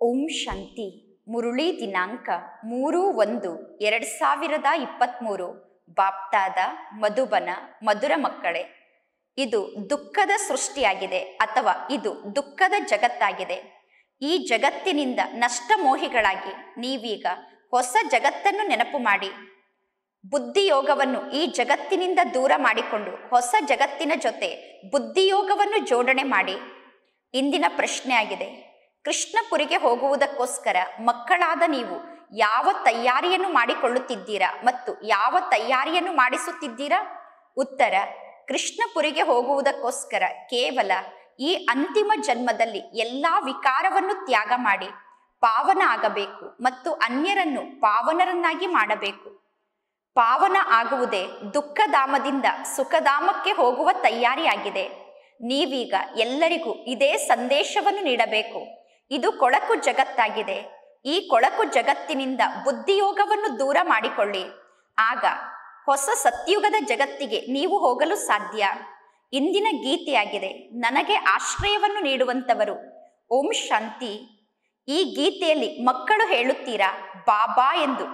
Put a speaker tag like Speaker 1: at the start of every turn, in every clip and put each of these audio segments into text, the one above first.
Speaker 1: ಓಂ ಶಾಂತಿ ಮುರುಳಿ ದಿನಾಂಕ ಮೂರು ಒಂದು ಎರಡು ಸಾವಿರದ ಇಪ್ಪತ್ತ್ಮೂರು ಬಾಪ್ತಾದ ಮಧುಬನ ಮಧುರ ಮಕ್ಕಳೇ ಇದು ದುಃಖದ ಸೃಷ್ಟಿಯಾಗಿದೆ ಅಥವಾ ಇದು ದುಃಖದ ಜಗತ್ತಾಗಿದೆ ಈ ಜಗತ್ತಿನಿಂದ ನಷ್ಟಮೋಹಿಗಳಾಗಿ ನೀವೀಗ ಹೊಸ ಜಗತ್ತನ್ನು ನೆನಪು ಮಾಡಿ ಬುದ್ಧಿಯೋಗವನ್ನು ಈ ಜಗತ್ತಿನಿಂದ ದೂರ ಮಾಡಿಕೊಂಡು ಹೊಸ ಜಗತ್ತಿನ ಜೊತೆ ಬುದ್ಧಿಯೋಗವನ್ನು ಜೋಡಣೆ ಮಾಡಿ ಇಂದಿನ ಪ್ರಶ್ನೆ ಆಗಿದೆ ಕೃಷ್ಣಪುರಿಗೆ ಹೋಗುವುದಕ್ಕೋಸ್ಕರ ಮಕ್ಕಳಾದ ನೀವು ಯಾವ ತಯಾರಿಯನ್ನು ಮಾಡಿಕೊಳ್ಳುತ್ತಿದ್ದೀರಾ ಮತ್ತು ಯಾವ ತಯಾರಿಯನ್ನು ಮಾಡಿಸುತ್ತಿದ್ದೀರಾ ಉತ್ತರ ಕೃಷ್ಣಪುರಿಗೆ ಹೋಗುವುದಕ್ಕೋಸ್ಕರ ಕೇವಲ ಈ ಅಂತಿಮ ಜನ್ಮದಲ್ಲಿ ಎಲ್ಲಾ ವಿಕಾರವನ್ನು ತ್ಯಾಗ ಮಾಡಿ ಪಾವನ ಆಗಬೇಕು ಮತ್ತು ಅನ್ಯರನ್ನು ಪಾವನರನ್ನಾಗಿ ಮಾಡಬೇಕು ಪಾವನ ಆಗುವುದೇ ದುಃಖಧಾಮದಿಂದ ಸುಖಧಾಮಕ್ಕೆ ಹೋಗುವ ತಯಾರಿಯಾಗಿದೆ ನೀವೀಗ ಎಲ್ಲರಿಗೂ ಇದೇ ಸಂದೇಶವನ್ನು ನೀಡಬೇಕು ಇದು ಕೊಳಕು ಜಗತ್ತಾಗಿದೆ ಈ ಕೊಳಕು ಜಗತ್ತಿನಿಂದ ಬುದ್ಧಿಯೋಗವನ್ನು ದೂರ ಮಾಡಿಕೊಳ್ಳಿ ಆಗ ಹೊಸ ಸತ್ಯುಗದ ಜಗತ್ತಿಗೆ ನೀವು ಹೋಗಲು ಸಾಧ್ಯ ಇಂದಿನ ಗೀತೆಯಾಗಿದೆ ನನಗೆ ಆಶ್ರಯವನ್ನು ನೀಡುವಂತವರು ಓಂ ಶಾಂತಿ ಈ ಗೀತೆಯಲ್ಲಿ ಮಕ್ಕಳು ಹೇಳುತ್ತೀರಾ ಬಾಬಾ ಎಂದು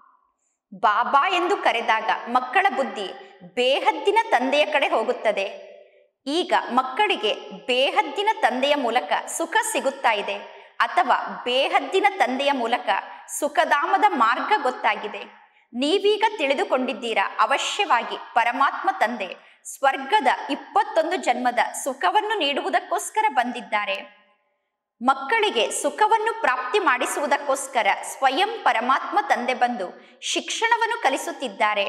Speaker 1: ಬಾಬಾ ಎಂದು ಕರೆದಾಗ ಮಕ್ಕಳ ಬುದ್ಧಿ ಬೇಹದ್ದಿನ ತಂದೆಯ ಕಡೆ ಹೋಗುತ್ತದೆ ಈಗ ಮಕ್ಕಳಿಗೆ ಬೇಹದ್ದಿನ ತಂದೆಯ ಮೂಲಕ ಸುಖ ಸಿಗುತ್ತಾ ಇದೆ ಅಥವಾ ಬೇಹದ್ದಿನ ತಂದೆಯ ಮೂಲಕ ಸುಖಧಾಮದ ಮಾರ್ಗ ಗೊತ್ತಾಗಿದೆ ನೀವೀಗ ತಿಳಿದುಕೊಂಡಿದ್ದೀರಾ ಅವಶ್ಯವಾಗಿ ಪರಮಾತ್ಮ ತಂದೆ ಸ್ವರ್ಗದ ಇಪ್ಪತ್ತೊಂದು ಜನ್ಮದ ಸುಖವನ್ನು ನೀಡುವುದಕ್ಕೋಸ್ಕರ ಬಂದಿದ್ದಾರೆ ಮಕ್ಕಳಿಗೆ ಸುಖವನ್ನು ಪ್ರಾಪ್ತಿ ಮಾಡಿಸುವುದಕ್ಕೋಸ್ಕರ ಸ್ವಯಂ ಪರಮಾತ್ಮ ತಂದೆ ಬಂದು ಶಿಕ್ಷಣವನ್ನು ಕಲಿಸುತ್ತಿದ್ದಾರೆ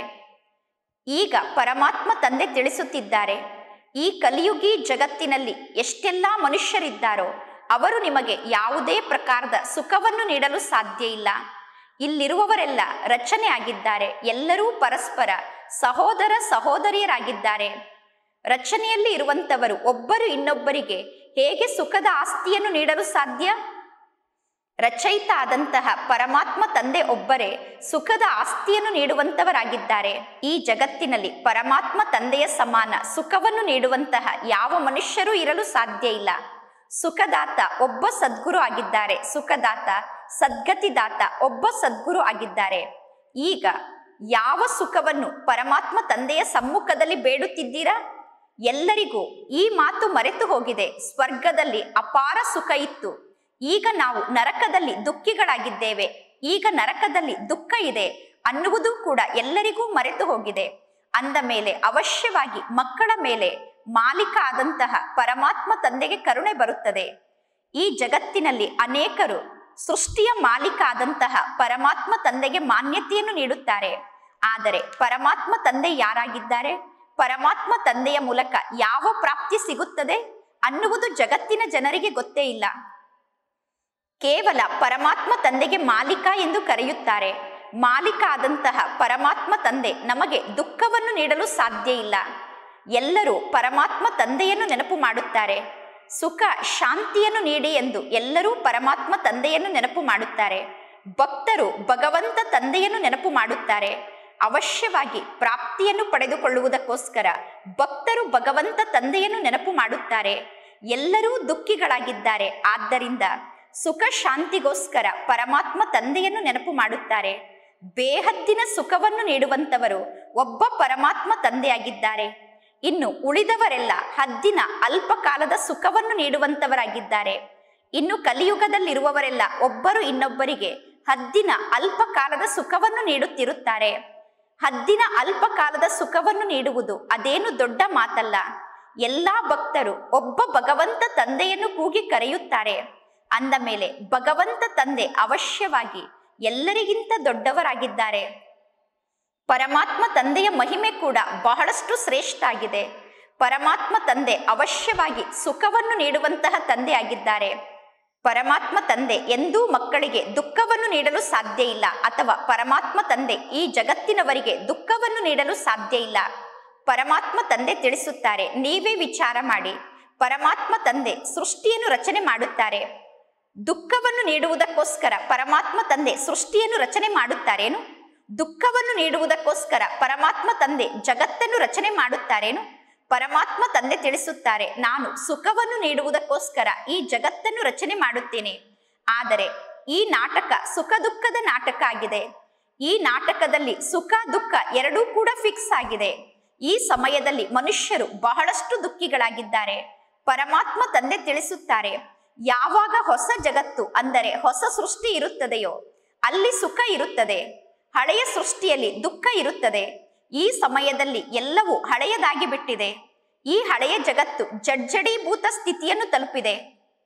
Speaker 1: ಈಗ ಪರಮಾತ್ಮ ತಂದೆ ತಿಳಿಸುತ್ತಿದ್ದಾರೆ ಈ ಕಲಿಯುಗಿ ಜಗತ್ತಿನಲ್ಲಿ ಎಷ್ಟೆಲ್ಲಾ ಮನುಷ್ಯರಿದ್ದಾರೋ ಅವರು ನಿಮಗೆ ಯಾವುದೇ ಪ್ರಕಾರದ ಸುಖವನ್ನು ನೀಡಲು ಸಾಧ್ಯ ಇಲ್ಲ ಇಲ್ಲಿರುವವರೆಲ್ಲ ರಚನೆ ಆಗಿದ್ದಾರೆ ಎಲ್ಲರೂ ಪರಸ್ಪರ ಸಹೋದರ ಸಹೋದರಿಯರಾಗಿದ್ದಾರೆ ರಚನೆಯಲ್ಲಿ ಇರುವಂತವರು ಒಬ್ಬರು ಇನ್ನೊಬ್ಬರಿಗೆ ಹೇಗೆ ಸುಖದ ಆಸ್ತಿಯನ್ನು ನೀಡಲು ಸಾಧ್ಯ ರಚಯಿತ ಆದಂತಹ ಪರಮಾತ್ಮ ತಂದೆ ಒಬ್ಬರೇ ಸುಖದ ಆಸ್ತಿಯನ್ನು ನೀಡುವಂತವರಾಗಿದ್ದಾರೆ ಈ ಜಗತ್ತಿನಲ್ಲಿ ಪರಮಾತ್ಮ ತಂದೆಯ ಸಮಾನ ಸುಖವನ್ನು ನೀಡುವಂತಹ ಯಾವ ಮನುಷ್ಯರೂ ಇರಲು ಸಾಧ್ಯ ಇಲ್ಲ ಸುಖದಾತ ಒಬ್ಬ ಸದ್ಗುರು ಆಗಿದ್ದಾರೆ ಸುಖದಾತ ಸದ್ಗತಿದಾತ ಒಬ್ಬ ಸದ್ಗುರು ಆಗಿದ್ದಾರೆ ಈಗ ಯಾವ ಸುಖವನ್ನು ಪರಮಾತ್ಮ ತಂದೆಯ ಸಮ್ಮುಖದಲ್ಲಿ ಬೇಡುತ್ತಿದ್ದೀರಾ ಎಲ್ಲರಿಗೂ ಈ ಮಾತು ಮರೆತು ಹೋಗಿದೆ ಸ್ವರ್ಗದಲ್ಲಿ ಅಪಾರ ಸುಖ ಇತ್ತು ಈಗ ನಾವು ನರಕದಲ್ಲಿ ದುಃಖಿಗಳಾಗಿದ್ದೇವೆ ಈಗ ನರಕದಲ್ಲಿ ದುಃಖ ಇದೆ ಅನ್ನುವುದು ಕೂಡ ಎಲ್ಲರಿಗೂ ಮರೆತು ಹೋಗಿದೆ ಅಂದ ಮೇಲೆ ಅವಶ್ಯವಾಗಿ ಮಕ್ಕಳ ಮೇಲೆ ಮಾಲೀಕ ಆದಂತಹ ಪರಮಾತ್ಮ ತಂದೆಗೆ ಕರುಣೆ ಬರುತ್ತದೆ ಈ ಜಗತ್ತಿನಲ್ಲಿ ಅನೇಕರು ಸೃಷ್ಟಿಯ ಮಾಲೀಕ ಆದಂತಹ ಪರಮಾತ್ಮ ತಂದೆಗೆ ಮಾನ್ಯತೆಯನ್ನು ನೀಡುತ್ತಾರೆ ಆದರೆ ಪರಮಾತ್ಮ ತಂದೆ ಯಾರಾಗಿದ್ದಾರೆ ಪರಮಾತ್ಮ ತಂದೆಯ ಮೂಲಕ ಯಾವ ಪ್ರಾಪ್ತಿ ಸಿಗುತ್ತದೆ ಅನ್ನುವುದು ಜಗತ್ತಿನ ಜನರಿಗೆ ಗೊತ್ತೇ ಇಲ್ಲ ಕೇವಲ ಪರಮಾತ್ಮ ತಂದೆಗೆ ಮಾಲೀಕ ಎಂದು ಕರೆಯುತ್ತಾರೆ ಮಾಲೀಕ ಆದಂತಹ ಪರಮಾತ್ಮ ತಂದೆ ನಮಗೆ ದುಃಖವನ್ನು ನೀಡಲು ಸಾಧ್ಯ ಇಲ್ಲ ಎಲ್ಲರೂ ಪರಮಾತ್ಮ ತಂದೆಯನ್ನು ನೆನಪು ಮಾಡುತ್ತಾರೆ ಸುಖ ಶಾಂತಿಯನ್ನು ನೀಡಿ ಎಂದು ಎಲ್ಲರೂ ಪರಮಾತ್ಮ ತಂದೆಯನ್ನು ನೆನಪು ಮಾಡುತ್ತಾರೆ ಭಕ್ತರು ಭಗವಂತ ತಂದೆಯನ್ನು ನೆನಪು ಮಾಡುತ್ತಾರೆ ಅವಶ್ಯವಾಗಿ ಪ್ರಾಪ್ತಿಯನ್ನು ಪಡೆದುಕೊಳ್ಳುವುದಕ್ಕೋಸ್ಕರ ಭಕ್ತರು ಭಗವಂತ ತಂದೆಯನ್ನು ನೆನಪು ಮಾಡುತ್ತಾರೆ ಎಲ್ಲರೂ ದುಃಖಿಗಳಾಗಿದ್ದಾರೆ ಆದ್ದರಿಂದ ಸುಖ ಶಾಂತಿಗೋಸ್ಕರ ಪರಮಾತ್ಮ ತಂದೆಯನ್ನು ನೆನಪು ಮಾಡುತ್ತಾರೆ ಬೇಹದ್ದಿನ ಸುಖವನ್ನು ನೀಡುವಂತವರು ಒಬ್ಬ ಪರಮಾತ್ಮ ತಂದೆಯಾಗಿದ್ದಾರೆ ಇನ್ನು ಉಳಿದವರೆಲ್ಲ ಹದ್ದಿನ ಅಲ್ಪ ಕಾಲದ ಸುಖವನ್ನು ನೀಡುವಂತವರಾಗಿದ್ದಾರೆ ಇನ್ನು ಕಲಿಯುಗದಲ್ಲಿರುವವರೆಲ್ಲ ಒಬ್ಬರು ಇನ್ನೊಬ್ಬರಿಗೆ ಹದ್ದಿನ ಅಲ್ಪ ಕಾಲದ ಸುಖವನ್ನು ನೀಡುತ್ತಿರುತ್ತಾರೆ ಹದ್ದಿನ ಅಲ್ಪ ಕಾಲದ ಸುಖವನ್ನು ನೀಡುವುದು ಅದೇನು ದೊಡ್ಡ ಮಾತಲ್ಲ ಎಲ್ಲಾ ಭಕ್ತರು ಒಬ್ಬ ಭಗವಂತ ತಂದೆಯನ್ನು ಕೂಗಿ ಕರೆಯುತ್ತಾರೆ ಅಂದ ಮೇಲೆ ಭಗವಂತ ತಂದೆ ಅವಶ್ಯವಾಗಿ ಎಲ್ಲರಿಗಿಂತ ದೊಡ್ಡವರಾಗಿದ್ದಾರೆ ಪರಮಾತ್ಮ ತಂದೆಯ ಮಹಿಮೆ ಕೂಡ ಬಹಳಷ್ಟು ಶ್ರೇಷ್ಠ ಆಗಿದೆ ಪರಮಾತ್ಮ ತಂದೆ ಅವಶ್ಯವಾಗಿ ಸುಖವನ್ನು ನೀಡುವಂತಹ ತಂದೆ ಆಗಿದ್ದಾರೆ ಪರಮಾತ್ಮ ತಂದೆ ಎಂದೂ ಮಕ್ಕಳಿಗೆ ದುಃಖವನ್ನು ನೀಡಲು ಸಾಧ್ಯ ಇಲ್ಲ ಅಥವಾ ಪರಮಾತ್ಮ ತಂದೆ ಈ ಜಗತ್ತಿನವರಿಗೆ ದುಃಖವನ್ನು ನೀಡಲು ಸಾಧ್ಯ ಇಲ್ಲ ಪರಮಾತ್ಮ ತಂದೆ ತಿಳಿಸುತ್ತಾರೆ ನೀವೇ ವಿಚಾರ ಮಾಡಿ ಪರಮಾತ್ಮ ತಂದೆ ಸೃಷ್ಟಿಯನ್ನು ರಚನೆ ಮಾಡುತ್ತಾರೆ ದುಃಖವನ್ನು ನೀಡುವುದಕ್ಕೋಸ್ಕರ ಪರಮಾತ್ಮ ತಂದೆ ಸೃಷ್ಟಿಯನ್ನು ರಚನೆ ಮಾಡುತ್ತಾರೇನು ದುಃಖವನ್ನು ನೀಡುವುದಕ್ಕೋಸ್ಕರ ಪರಮಾತ್ಮ ತಂದೆ ಜಗತ್ತನ್ನು ರಚನೆ ಮಾಡುತ್ತಾರೇನು ಪರಮಾತ್ಮ ತಂದೆ ತಿಳಿಸುತ್ತಾರೆ ನಾನು ಸುಖವನ್ನು ನೀಡುವುದಕ್ಕೋಸ್ಕರ ಈ ಜಗತ್ತನ್ನು ರಚನೆ ಮಾಡುತ್ತೇನೆ ಆದರೆ ಈ ನಾಟಕ ಸುಖ ದುಃಖದ ನಾಟಕ ಆಗಿದೆ ಈ ನಾಟಕದಲ್ಲಿ ಸುಖ ದುಃಖ ಎರಡೂ ಕೂಡ ಫಿಕ್ಸ್ ಆಗಿದೆ ಈ ಸಮಯದಲ್ಲಿ ಮನುಷ್ಯರು ಬಹಳಷ್ಟು ದುಃಖಿಗಳಾಗಿದ್ದಾರೆ ಪರಮಾತ್ಮ ತಂದೆ ತಿಳಿಸುತ್ತಾರೆ ಯಾವಾಗ ಹೊಸ ಜಗತ್ತು ಅಂದರೆ ಹೊಸ ಸೃಷ್ಟಿ ಇರುತ್ತದೆಯೋ ಅಲ್ಲಿ ಸುಖ ಇರುತ್ತದೆ ಹಳೆಯ ಸೃಷ್ಟಿಯಲ್ಲಿ ದುಃಖ ಇರುತ್ತದೆ ಈ ಸಮಯದಲ್ಲಿ ಎಲ್ಲವೂ ಹಳೆಯದಾಗಿ ಬಿಟ್ಟಿದೆ ಈ ಹಳೆಯ ಜಗತ್ತು ಜಡ್ಜಡೀಭೂತ ಸ್ಥಿತಿಯನ್ನು ತಲುಪಿದೆ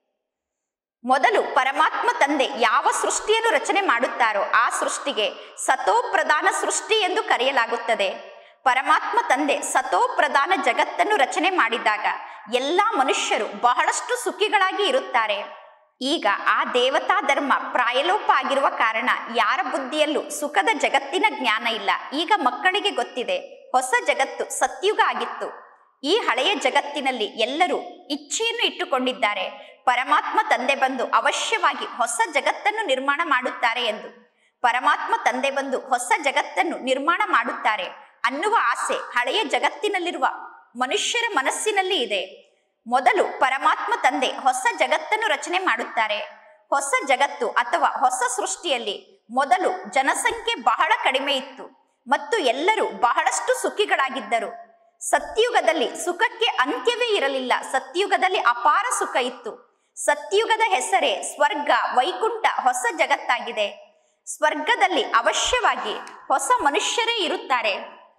Speaker 1: ಮೊದಲು ಪರಮಾತ್ಮ ತಂದೆ ಯಾವ ಸೃಷ್ಟಿಯನ್ನು ರಚನೆ ಮಾಡುತ್ತಾರೋ ಆ ಸೃಷ್ಟಿಗೆ ಸತೋ ಪ್ರಧಾನ ಸೃಷ್ಟಿ ಎಂದು ಕರೆಯಲಾಗುತ್ತದೆ ಪರಮಾತ್ಮ ತಂದೆ ಸತೋ ಪ್ರಧಾನ ಜಗತ್ತನ್ನು ರಚನೆ ಮಾಡಿದಾಗ ಎಲ್ಲಾ ಮನುಷ್ಯರು ಬಹಳಷ್ಟು ಸುಖಿಗಳಾಗಿ ಇರುತ್ತಾರೆ ಈಗ ಆ ದೇವತಾ ಧರ್ಮ ಪ್ರಾಯಲೋಪ ಆಗಿರುವ ಕಾರಣ ಯಾರ ಬುದ್ಧಿಯಲ್ಲೂ ಸುಖದ ಜಗತ್ತಿನ ಜ್ಞಾನ ಇಲ್ಲ ಈಗ ಮಕ್ಕಳಿಗೆ ಗೊತ್ತಿದೆ ಹೊಸ ಜಗತ್ತು ಸತ್ಯುಗ ಆಗಿತ್ತು ಈ ಹಳೆಯ ಜಗತ್ತಿನಲ್ಲಿ ಎಲ್ಲರೂ ಇಚ್ಛೆಯನ್ನು ಇಟ್ಟುಕೊಂಡಿದ್ದಾರೆ ಪರಮಾತ್ಮ ತಂದೆ ಬಂದು ಅವಶ್ಯವಾಗಿ ಹೊಸ ಜಗತ್ತನ್ನು ನಿರ್ಮಾಣ ಮಾಡುತ್ತಾರೆ ಎಂದು ಪರಮಾತ್ಮ ತಂದೆ ಬಂದು ಹೊಸ ಜಗತ್ತನ್ನು ನಿರ್ಮಾಣ ಮಾಡುತ್ತಾರೆ ಅನ್ನುವ ಆಸೆ ಹಳೆಯ ಜಗತ್ತಿನಲ್ಲಿರುವ ಮನುಷ್ಯರ ಮನಸ್ಸಿನಲ್ಲಿ ಇದೆ ಮೊದಲು ಪರಮಾತ್ಮ ತಂದೆ ಹೊಸ ಜಗತ್ತನ್ನು ರಚನೆ ಮಾಡುತ್ತಾರೆ ಹೊಸ ಜಗತ್ತು ಅಥವಾ ಹೊಸ ಸೃಷ್ಟಿಯಲ್ಲಿ ಮೊದಲು ಜನಸಂಖ್ಯೆ ಬಹಳ ಕಡಿಮೆ ಇತ್ತು ಮತ್ತು ಎಲ್ಲರೂ ಬಹಳಷ್ಟು ಸುಖಿಗಳಾಗಿದ್ದರು ಸತ್ಯುಗದಲ್ಲಿ ಸುಖಕ್ಕೆ ಅಂತ್ಯವೇ ಇರಲಿಲ್ಲ ಸತ್ಯುಗದಲ್ಲಿ ಅಪಾರ ಸುಖ ಇತ್ತು ಸತ್ಯುಗದ ಹೆಸರೇ ಸ್ವರ್ಗ ವೈಕುಂಠ ಹೊಸ ಜಗತ್ತಾಗಿದೆ ಸ್ವರ್ಗದಲ್ಲಿ ಅವಶ್ಯವಾಗಿ ಹೊಸ ಮನುಷ್ಯರೇ ಇರುತ್ತಾರೆ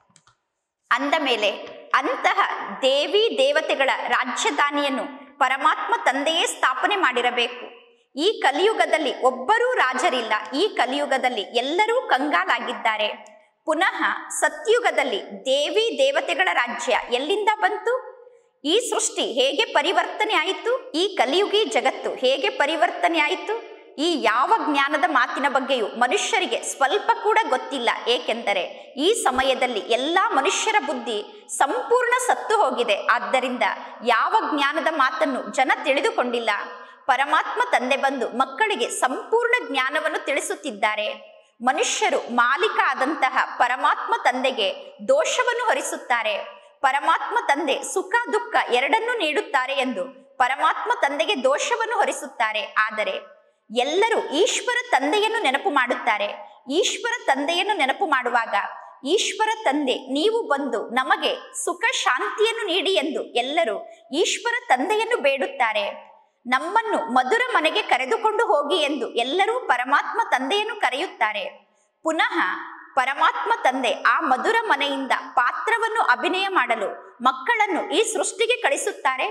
Speaker 1: ಅಂದ ಮೇಲೆ ಅಂತಹ ದೇವಿ ದೇವತೆಗಳ ರಾಜ್ಯಧಾನಿಯನ್ನು ಪರಮಾತ್ಮ ತಂದೆಯೇ ಸ್ಥಾಪನೆ ಮಾಡಿರಬೇಕು ಈ ಕಲಿಯುಗದಲ್ಲಿ ಒಬ್ಬರೂ ರಾಜರಿಲ್ಲ ಈ ಕಲಿಯುಗದಲ್ಲಿ ಎಲ್ಲರೂ ಕಂಗಾಲಾಗಿದ್ದಾರೆ ಪುನಃ ಸತ್ಯುಗದಲ್ಲಿ ದೇವಿ ದೇವತೆಗಳ ರಾಜ್ಯ ಎಲ್ಲಿಂದ ಬಂತು ಈ ಸೃಷ್ಟಿ ಹೇಗೆ ಪರಿವರ್ತನೆ ಆಯಿತು ಈ ಕಲಿಯುಗಿ ಜಗತ್ತು ಹೇಗೆ ಪರಿವರ್ತನೆ ಆಯಿತು ಈ ಯಾವ ಜ್ಞಾನದ ಮಾತಿನ ಬಗ್ಗೆಯೂ ಮನುಷ್ಯರಿಗೆ ಸ್ವಲ್ಪ ಕೂಡ ಗೊತ್ತಿಲ್ಲ ಏಕೆಂದರೆ ಈ ಸಮಯದಲ್ಲಿ ಎಲ್ಲಾ ಮನುಷ್ಯರ ಬುದ್ಧಿ ಸಂಪೂರ್ಣ ಸತ್ತು ಹೋಗಿದೆ ಆದ್ದರಿಂದ ಯಾವ ಜ್ಞಾನದ ಮಾತನ್ನು ಜನ ತಿಳಿದುಕೊಂಡಿಲ್ಲ ಪರಮಾತ್ಮ ತಂದೆ ಬಂದು ಮಕ್ಕಳಿಗೆ ಸಂಪೂರ್ಣ ಜ್ಞಾನವನ್ನು ತಿಳಿಸುತ್ತಿದ್ದಾರೆ ಮನುಷ್ಯರು ಮಾಲೀಕ ಆದಂತಹ ಪರಮಾತ್ಮ ತಂದೆಗೆ ದೋಷವನ್ನು ಹೊರಿಸುತ್ತಾರೆ ಪರಮಾತ್ಮ ತಂದೆ ಸುಖ ದುಃಖ ಎರಡನ್ನೂ ನೀಡುತ್ತಾರೆ ಎಂದು ಪರಮಾತ್ಮ ತಂದೆಗೆ ದೋಷವನ್ನು ಹೊರಿಸುತ್ತಾರೆ ಆದರೆ ಎಲ್ಲರೂ ಈಶ್ವರ ತಂದೆಯನ್ನು ನೆನಪು ಮಾಡುತ್ತಾರೆ ಈಶ್ವರ ತಂದೆಯನ್ನು ನೆನಪು ಮಾಡುವಾಗ ಈಶ್ವರ ತಂದೆ ನೀವು ಬಂದು ನಮಗೆ ಸುಖ ಶಾಂತಿಯನ್ನು ನೀಡಿ ಎಂದು ಎಲ್ಲರೂ ಈಶ್ವರ ತಂದೆಯನ್ನು ಬೇಡುತ್ತಾರೆ ನಮ್ಮನ್ನು ಮಧುರ ಮನೆಗೆ ಕರೆದುಕೊಂಡು ಹೋಗಿ ಎಂದು ಎಲ್ಲರೂ ಪರಮಾತ್ಮ ತಂದೆಯನ್ನು ಕರೆಯುತ್ತಾರೆ ಪುನಃ ಪರಮಾತ್ಮ ತಂದೆ ಆ ಮಧುರ ಮನೆಯಿಂದ ಪಾತ್ರವನ್ನು ಅಭಿನಯ ಮಾಡಲು ಮಕ್ಕಳನ್ನು ಈ ಸೃಷ್ಟಿಗೆ ಕಳಿಸುತ್ತಾರೆ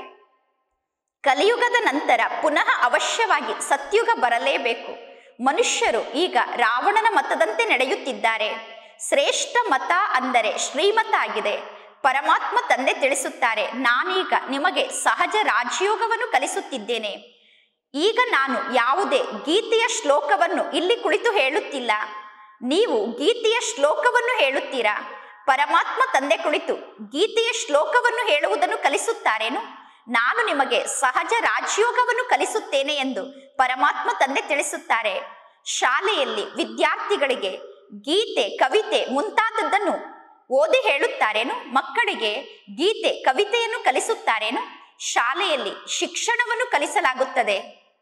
Speaker 1: ಕಲಿಯುಗದ ನಂತರ ಪುನಃ ಅವಶ್ಯವಾಗಿ ಸತ್ಯುಗ ಬರಲೇಬೇಕು ಮನುಷ್ಯರು ಈಗ ರಾವಣನ ಮತದಂತೆ ನಡೆಯುತ್ತಿದ್ದಾರೆ ಶ್ರೇಷ್ಠ ಮತ ಅಂದರೆ ಶ್ರೀಮತ ಆಗಿದೆ ಪರಮಾತ್ಮ ತಂದೆ ತಿಳಿಸುತ್ತಾರೆ ನಾನೀಗ ನಿಮಗೆ ಸಹಜ ರಾಜಯೋಗವನ್ನು ಕಲಿಸುತ್ತಿದ್ದೇನೆ ಈಗ ನಾನು ಯಾವುದೇ ಗೀತೆಯ ಶ್ಲೋಕವನ್ನು ಇಲ್ಲಿ ಕುಳಿತು ಹೇಳುತ್ತಿಲ್ಲ ನೀವು ಗೀತೆಯ ಶ್ಲೋಕವನ್ನು ಹೇಳುತ್ತೀರಾ ಪರಮಾತ್ಮ ತಂದೆ ಕುಳಿತು ಗೀತೆಯ ಶ್ಲೋಕವನ್ನು ಹೇಳುವುದನ್ನು ಕಲಿಸುತ್ತಾರೇನು ನಾನು ನಿಮಗೆ ಸಹಜ ರಾಜಯೋಗವನ್ನು ಕಲಿಸುತ್ತೇನೆ ಎಂದು ಪರಮಾತ್ಮ ತಂದೆ ತಿಳಿಸುತ್ತಾರೆ ಶಾಲೆಯಲ್ಲಿ ವಿದ್ಯಾರ್ಥಿಗಳಿಗೆ ಗೀತೆ ಕವಿತೆ ಮುಂತಾದದ್ದನ್ನು ಓದಿ ಹೇಳುತ್ತಾರೇನು ಮಕ್ಕಳಿಗೆ ಗೀತೆ ಕವಿತೆಯನ್ನು ಕಲಿಸುತ್ತಾರೇನು ಶಾಲೆಯಲ್ಲಿ ಶಿಕ್ಷಣವನ್ನು ಕಲಿಸಲಾಗುತ್ತದೆ